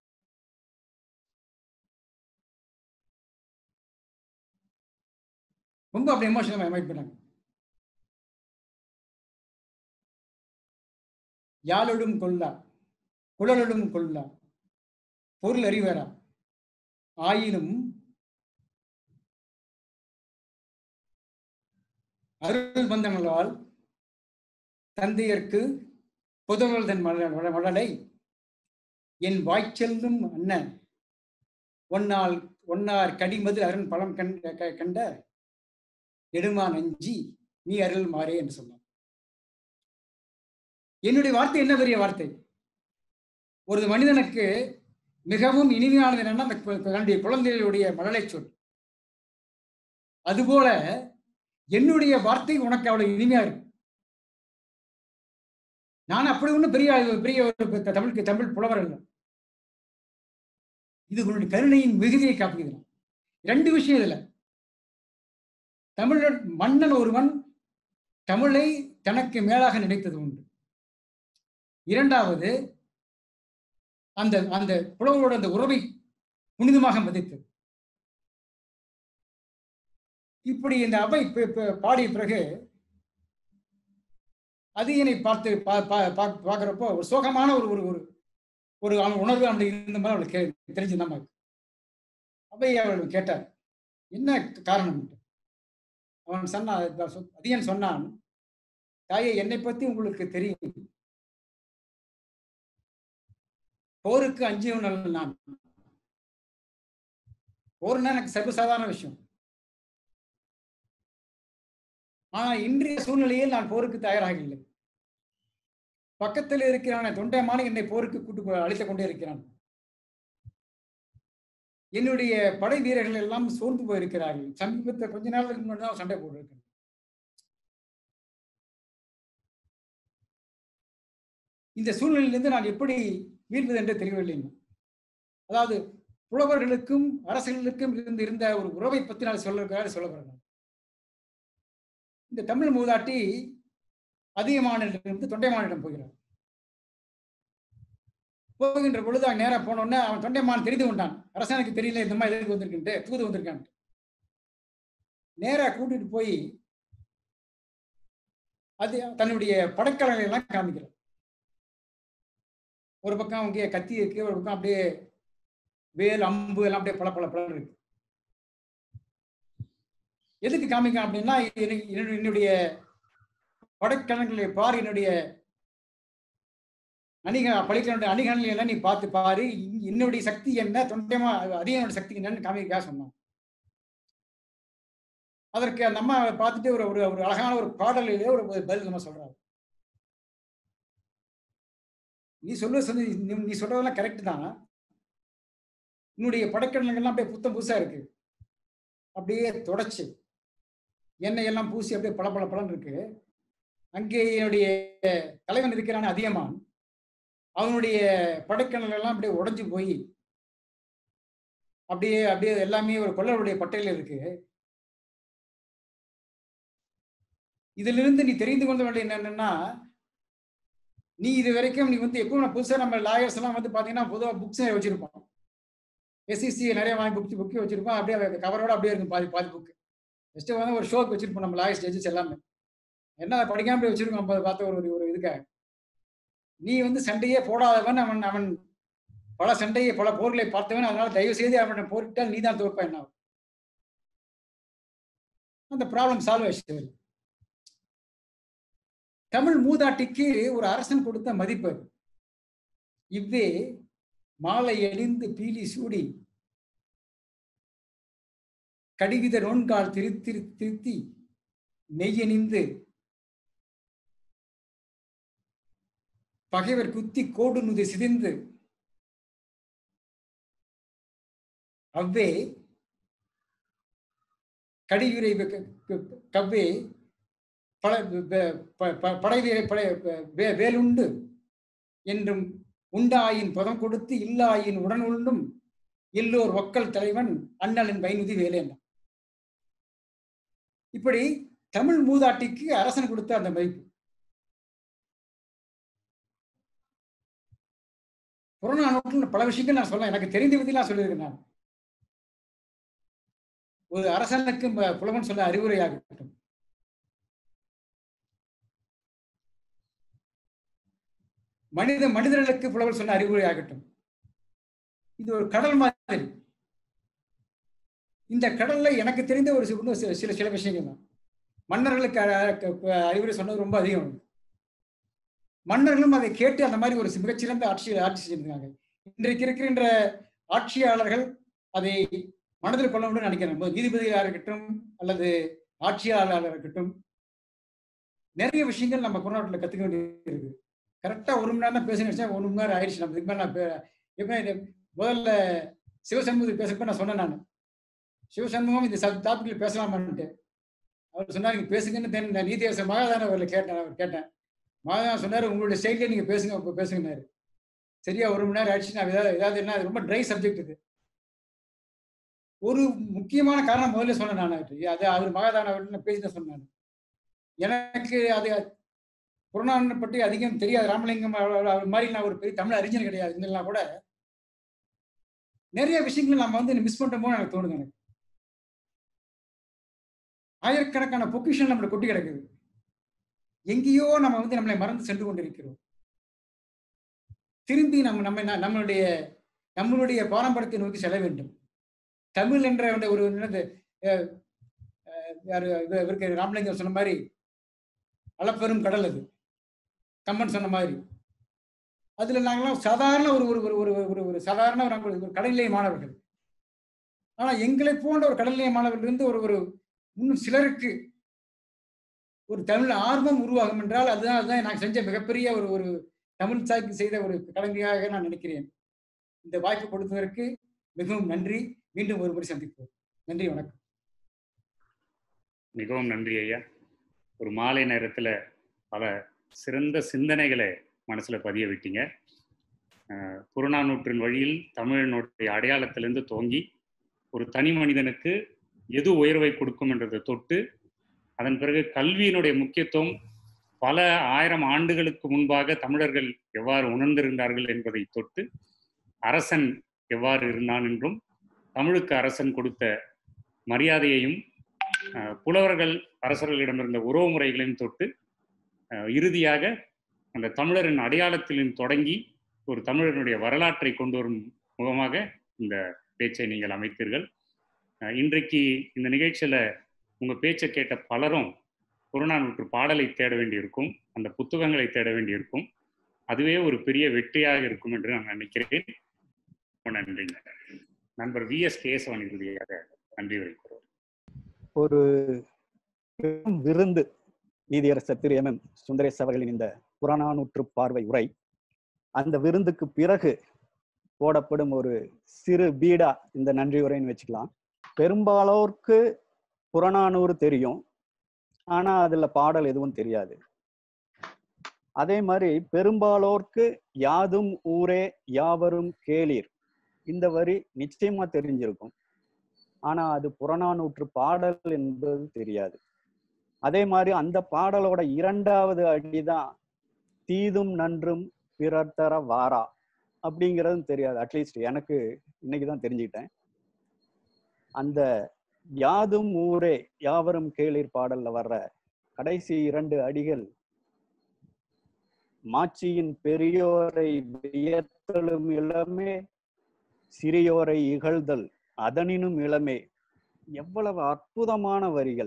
ரொம்ப அப்படி எமோஷனல் அமைப்பு பண்ணாங்க யாழொடும் கொல்லா குழலொடும் கொல்லா பொருள் அறிவரா ஆயினும் அருள் வந்தனலால் தந்தையர்க்கு புதவல் தன் மல- மல- மழலை என் வாய்ச்செல்லும் அண்ணன் ஒன்னால் ஒன்னார் கடிமது அருண் பழம் கண்ட க- கண்ட நெடுமா நஞ்சி நீ அருள் மாறே என்று சொன்னான் என்னுடைய வார்த்தை என்ன பெரிய வார்த்தை ஒரு மனிதனுக்கு மிகவும் இனிமையானது என்னன்னா அந்த கு- தன்னுடைய குழந்தைகளுடைய மழலை சொல் அதுபோல என்னுடைய வார்த்தை உனக்கு அவ்வளவு இனிமையா இருக்கு நான் அப்படி ஒன்றும் பெரிய பெரிய ஒரு தமிழுக்கு தமிழ் புலவர் இல்லை இது உன்னுடைய கருணையின் மிகுதியை காட்டுகிறது ரெண்டு விஷயம் இதுல தமிழர் மன்னன் ஒருவன் தமிழை தனக்கு மேலாக நினைத்தது உண்டு இரண்டாவது அந்த அந்த புலவரோட அந்த உறவை புனிதமாக மதித்தது இப்படி இந்த அவை ப- ப- பாடிய பிறகு அதியனை பார்த்து பா- பா- பா- பார்க்கிறப்போ ஒரு சோகமான ஒரு ஒரு ஒரு ஒரு அவன் உணர்வு அப்படி இருந்த மாதிரி அவளுக்கு கே- தெரிஞ்சு நம்ம அவை அவள் கேட்டார் என்ன காரணம் அவன் சொன்னான் அதியன் சொன்னான் தாயே என்னை பத்தி உங்களுக்கு தெரியும் போருக்கு அஞ்சியவன் நான் போர்னா எனக்கு சர்வசாதாரண விஷயம் ஆனா இன்றைய சூழ்நிலையில் நான் போருக்கு தயாராக இல்லை பக்கத்தில் இருக்கிறான தொண்டைமான என்னை போருக்கு கூட்டு போ- அழைத்துக் கொண்டே இருக்கிறான் என்னுடைய படை வீரர்கள் எல்லாம் சோர்ந்து போயிருக்கிறார்கள் சமீபத்தில் கொஞ்ச நாளுக்கு முன்னாடி தான் சண்டை போட்டிருக்கேன் இந்த சூழ்நிலையிலிருந்து நான் எப்படி மீள்வது என்று தெரியவில்லை இன்னும். அதாவது புலவர்களுக்கும் அரசர்களுக்கும் இருந்து இருந்த ஒரு உறவை பற்றி நான் சொல்ல சொல்ல போறேன் இந்த தமிழ் மூதாட்டி அதிகமானிடம் தொண்டைமானிடம் போகிறார் போகின்ற பொழுது அவன் நேரா போனோடனே அவன் தொண்டைமான் தெரிந்து கொண்டான் அரசனுக்கு தெரியல இந்த மாதிரி எதுக்கு வந்திருக்குன்ட்டு தூது வந்திருக்கான் நேரா கூட்டிட்டு போய் அது தன்னுடைய படைக்கலங்களை எல்லாம் காமிக்கிறான் ஒரு பக்கம் அவங்க கத்தி இருக்கு ஒரு பக்கம் அப்படியே வேல் அம்பு எல்லாம் அப்படியே பல பல பலன் இருக்கு எதுக்கு காமிக்க அப்படின்னா எனக்கு- என்னுடைய- என்னுடைய படைக்கலங்களை பாரு என்னுடைய அணிக படைக்கலனுடைய அணிகலன்களை எல்லாம் நீ பார்த்து பாரு இ- என்னுடைய சக்தி என்ன தொண்டைமா அதிகனுடைய சக்தி என்னன்னு காமிக்கா சொன்னான் அதற்கு அந்த அம்மா பார்த்துட்டு ஒரு ஒரு ஒரு அழகான ஒரு பாடலிலே ஒரு பதில் நம்ம சொல்றாரு நீ சொல்ல சொல்லி நீ- நீ சொல்றதெல்லாம் கரெக்ட் தான் உன்னுடைய படைக்கடலங்கள்லாம் அப்படியே புத்தம் புதுசா இருக்கு அப்படியே தொடச்சு எண்ணெய் எல்லாம் பூசி அப்படியே பள பள பளன்னு இருக்கு அங்கே என்னுடைய தலைவன் இருக்கிறான அதியமான் அவனுடைய படைக்கணல் எல்லாம் அப்படியே உடைஞ்சு போய் அப்படியே அப்படியே எல்லாமே ஒரு கொள்ளருடைய பட்டையில இருக்கு இதிலிருந்து நீ தெரிந்து கொள்ள வேண்டிய என்னன்னா நீ இது வரைக்கும் நீ வந்து எப்பவும் நான் புதுசா நம்ம லாயர்ஸ் எல்லாம் வந்து பாத்தீங்கன்னா பொதுவாக புக்ஸ் வச்சிருப்போம் எஸ்சிசி நிறைய வாங்கி புக் புக்கு வச்சிருப்போம் அப்படியே அந்த கவரோட அப்படியே இருக்கும் பாதி பாதி புக்கு ஜஸ்ட் வந்து ஒரு ஷோக்கு வச்சிருப்போம் நம்ம லாயர்ஸ் ஜட்ஜஸ் எல்லாமே என்ன அதை படிக்காம அப்படியே வச்சிருக்கோம் நம்ம அதை பார்த்த ஒரு ஒரு- ஒரு இதுக்காக நீ வந்து சண்டையே போடாதவன் அவன் அவன் பல சண்டையை பல போர்களை பார்த்தவன் அதனால தயவு செய்து அவனை போரிட்டால் நீ தான் தோற்ப என்ன அந்த ப்ராப்ளம் சால்வ் ஆயிடுச்சு தமிழ் மூதாட்டிக்கு ஒரு அரசன் கொடுத்த மதிப்பு அது. இவ்வே மாலை அணிந்து பீலி சூடி கடிகித நோன்கால் திருத்தி திருத்தி நெய்யணிந்து பகைவர் குத்தி கோடு நுதி சிதைந்து அவ்வே கடியுரை வெ- க- க- கவ்வே பல வெ- ப- ப- படை வீர- படை வே- வேலுண்டு என்றும் உண்டாயின் பதம் கொடுத்து இல்லாயின் உடன் உண்டும் எல்லோர் ஒக்கல் தலைவன் அண்ணலின் வைநுதி வேலேன் இப்படி தமிழ் மூதாட்டிக்கு அரசன் கொடுத்த அந்த மதிப்பு புறநானூற்றில் பல விஷயங்கள் நான் சொல்ல எனக்கு தெரிந்த விதிலாம் சொல்லியிருக்கேன் நான் ஒரு அரசனுக்கு ம- புலவன் சொல்ல அறிவுரையாகட்டும் மனித மனிதர்களுக்கு புலவர் சொன்ன அறிவுரையாகட்டும் இது ஒரு கடல் மாதிரி இந்த கடல்ல எனக்கு தெரிந்த ஒரு சி- இன்னும் சில- சில சில விஷயங்கள் தான் மன்னர்களுக்கு அ- க- அறிவுரை சொன்னது ரொம்ப அதிகம் மன்னர்களும் அதை கேட்டு அந்த மாதிரி ஒரு சி- மிகச்சிறந்த ஆட்சி ஆட்சி செஞ்சிருக்காங்க இன்றைக்கு இருக்கின்ற ஆட்சியாளர்கள் அதை மனதில் கொள்ள வேண்டும் நினைக்கிறேன் இப்ப நீதிபதிகளாக இருக்கட்டும் அல்லது ஆட்சியாளராக இருக்கட்டும் நிறைய விஷயங்கள் நம்ம குருநாட்டில் கத்துக்க வேண்டியது இருக்கு கரெக்டா ஒரு மணி நேரம் தான் பேச நினைச்சா ஒரு மணி நேரம் ஆயிடுச்சு நம்ம இதுக்கு மேல நான் பே- எப்ப இது முதல்ல சிவசண்முகத்துக்கு பேசுறப்ப நான் சொன்னேன் நான் சிவசண்முகம் இந்த சப் டாபிக்ல பேசலாமான்ட்டு அவர் சொன்னார் நீங்க பேசுங்கன்னு தென் நான் நீதியரசர் மகாதான அவர்ல கேட்டேன் அவர் கேட்டேன் மகாதான சொன்னாரு உங்களுடைய ஸ்டைல்லே நீங்க பேசுங்க இப்ப பேசுங்கன்னாரு சரியா ஒரு மணி நேரம் ஆயிடுச்சு நான் ஏதாவது ஏதாவது என்ன அது ரொம்ப ட்ரை சப்ஜெக்ட் இது ஒரு முக்கியமான காரணம் முதல்ல சொன்னேன் நான் அவர்கிட்ட. அது அவர் மகாதான அவர்கிட்ட நான் பேசிதான் சொன்னேன் நான். எனக்கு அது புறநானூறு பற்றி அதிகம் தெரியாது ராமலிங்கம் அவர் அவர் மாதிரி நான் ஒரு பெரிய தமிழ் அறிஞர் கிடையாது இருந்தாலும் கூட நிறைய விஷயங்கள் நம்ம வந்து மிஸ் பண்ணுறோமோ எனக்கு தோணுது எனக்கு ஆயிரக்கணக்கான பொக்கிஷன் நம்மளை கொட்டி கிடக்குது எங்கேயோ நம்ம வந்து நம்மளை மறந்து சென்று கொண்டிருக்கிறோம் திரும்பி நம்ம நம்ம ந- நம்மளுடைய நம்மளுடைய பாரம்பரியத்தை நோக்கி செல்ல வேண்டும் தமிழ் என்ற அந்த ஒரு என்னது அஹ், அஹ், யாரு இவ- இவருக்கு ராமலிங்கம் சொன்ன மாதிரி அளப்பெரும் கடல் அது கம்மன் சொன்ன மாதிரி அதுல நாங்களாம் சாதாரண ஒரு ஒரு ஒரு ஒரு ஒரு ஒரு சாதாரண ஒரு நாங்கள் ஒரு கடல்நிலை மாணவர்கள் ஆனா எங்களை போன்ற ஒரு கடல்நிலை மாணவர்கள் இருந்து ஒரு ஒரு இன்னும் சிலருக்கு ஒரு தமிழ் ஆர்வம் உருவாகும் என்றால் அதுதான் அதுதான் நான் செஞ்ச மிகப்பெரிய ஒரு ஒரு தமிழ் சாய்க்கு செய்த ஒரு கடமையாக நான் நினைக்கிறேன் இந்த வாய்ப்பு கொடுத்ததற்கு மிகவும் நன்றி மீண்டும் ஒரு முறை சந்திப்போம் நன்றி வணக்கம் மிகவும் நன்றி ஐயா ஒரு மாலை நேரத்துல பல சிறந்த சிந்தனைகளை மனசுல பதிய விட்டீங்க அஹ், புறநானூற்றின் வழியில் தமிழனுடைய அடையாளத்திலிருந்து தோங்கி ஒரு தனி மனிதனுக்கு எது உயர்வை கொடுக்கும் என்றதை தொட்டு அதன் பிறகு கல்வியினுடைய முக்கியத்துவம் பல ஆயிரம் ஆண்டுகளுக்கு முன்பாக தமிழர்கள் எவ்வாறு உணர்ந்திருந்தார்கள் என்பதை தொட்டு அரசன் எவ்வாறு இருந்தான் என்றும் தமிழுக்கு அரசன் கொடுத்த மரியாதையையும் அஹ், புலவர்கள் அரசர்களிடமிருந்த உறவு முறைகளையும் தொட்டு அஹ், இறுதியாக அந்த தமிழரின் அடையாளத்திலும் தொடங்கி ஒரு தமிழனுடைய வரலாற்றை கொண்டு வரும் முகமாக இந்த பேச்சை நீங்கள் அமைத்தீர்கள் அஹ், இன்றைக்கு இந்த நிகழ்ச்சியில உங்க பேச்சை கேட்ட பலரும் புறநானூற்று பாடலை தேட வேண்டியிருக்கும் அந்த புத்தகங்களை தேட வேண்டியிருக்கும் அதுவே ஒரு பெரிய வெற்றியாக இருக்கும் என்று நான் நினைக்கிறேன் ரொம்ப நன்றிங்க நண்பர் வி எஸ் கேசவன் இறுதியாக நன்றி வைக்கிறோம் ஒரு பெரும் விருந்து நீதியரசர் திரு எம் எம் சுந்தரேஷ் அவர்களின் இந்த புறநானூற்று பார்வை உரை அந்த விருந்துக்கு பிறகு போடப்படும் ஒரு சிறு பீடா இந்த நன்றி உரைன்னு வச்சுக்கலாம் பெரும்பாலோருக்கு புறநானூறு தெரியும் ஆனா அதுல பாடல் எதுவும் தெரியாது அதே மாதிரி பெரும்பாலோர்க்கு யாதும் ஊரே யாவரும் கேளீர் இந்த வரி நிச்சயமா தெரிஞ்சிருக்கும் ஆனா அது புறநானூற்று பாடல் என்பது தெரியாது அதே மாதிரி அந்த பாடலோட இரண்டாவது அடிதான் தீதும் நன்றும் பிறர் தர வாரா அப்படிங்கிறதும் தெரியாது அட்லீஸ்ட் எனக்கு இன்னைக்கு தான் தெரிஞ்சுக்கிட்டேன் அந்த யாதும் ஊரே யாவரும் கேளிர் பாடல்ல வர்ற கடைசி இரண்டு அடிகள் மாட்சியின் பெரியோரை வியத்தலும் இளமே சிறியோரை இகழ்தல் அதனினும் இளமே எவ்வளவு அற்புதமான வரிகள்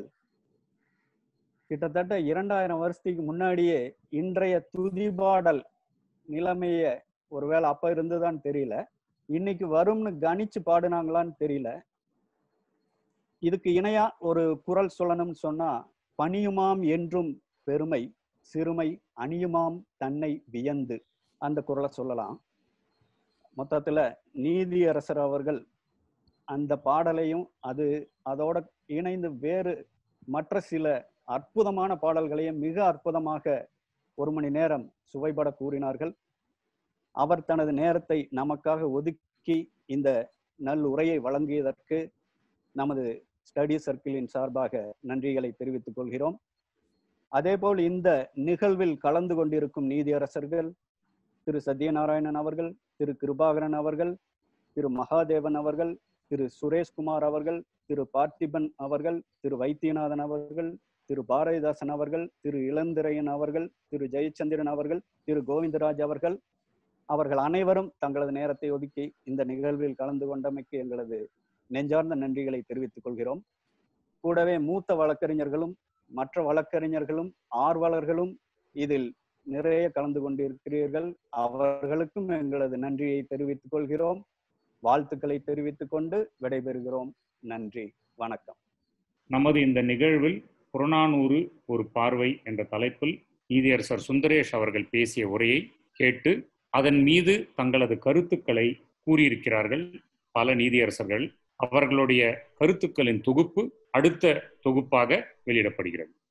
கிட்டத்தட்ட இரண்டாயிரம் வருஷத்துக்கு முன்னாடியே இன்றைய துதிபாடல் நிலைமைய ஒருவேளை அப்ப இருந்துதான் தெரியல இன்னைக்கு வரும்னு கணிச்சு பாடுனாங்களான்னு தெரியல இதுக்கு இணையா ஒரு குரல் சொல்லணும்னு சொன்னா பணியுமாம் என்றும் பெருமை சிறுமை அணியுமாம் தன்னை வியந்து அந்த குரலை சொல்லலாம் மொத்தத்துல நீதியரசர் அவர்கள் அந்த பாடலையும் அது அதோட இணைந்து வேறு மற்ற சில அற்புதமான பாடல்களையும் மிக அற்புதமாக ஒரு மணி நேரம் சுவைபட கூறினார்கள் அவர் தனது நேரத்தை நமக்காக ஒதுக்கி இந்த நல் உரையை வழங்கியதற்கு நமது ஸ்டடி சர்க்கிளின் சார்பாக நன்றிகளை தெரிவித்துக் கொள்கிறோம் அதேபோல் இந்த நிகழ்வில் கலந்து கொண்டிருக்கும் நீதியரசர்கள் திரு சத்யநாராயணன் அவர்கள் திரு கிருபாகரன் அவர்கள் திரு மகாதேவன் அவர்கள் திரு சுரேஷ்குமார் அவர்கள் திரு பார்த்திபன் அவர்கள் திரு வைத்தியநாதன் அவர்கள் திரு பாரதிதாசன் அவர்கள் திரு இளந்திரையன் அவர்கள் திரு ஜெயச்சந்திரன் அவர்கள் திரு கோவிந்தராஜ் அவர்கள் அவர்கள் அனைவரும் தங்களது நேரத்தை ஒதுக்கி இந்த நிகழ்வில் கலந்து கொண்டமைக்கு எங்களது நெஞ்சார்ந்த நன்றிகளை தெரிவித்துக் கொள்கிறோம் கூடவே மூத்த வழக்கறிஞர்களும் மற்ற வழக்கறிஞர்களும் ஆர்வலர்களும் இதில் நிறைய கலந்து கொண்டிருக்கிறீர்கள் அவர்களுக்கும் எங்களது நன்றியை தெரிவித்துக் கொள்கிறோம் வாழ்த்துக்களை தெரிவித்துக் கொண்டு விடைபெறுகிறோம் நன்றி வணக்கம் நமது இந்த நிகழ்வில் புறநானூறு ஒரு பார்வை என்ற தலைப்பில் நீதியரசர் சுந்தரேஷ் அவர்கள் பேசிய உரையை கேட்டு அதன் மீது தங்களது கருத்துக்களை கூறியிருக்கிறார்கள் பல நீதியரசர்கள் அவர்களுடைய கருத்துக்களின் தொகுப்பு அடுத்த தொகுப்பாக வெளியிடப்படுகிறது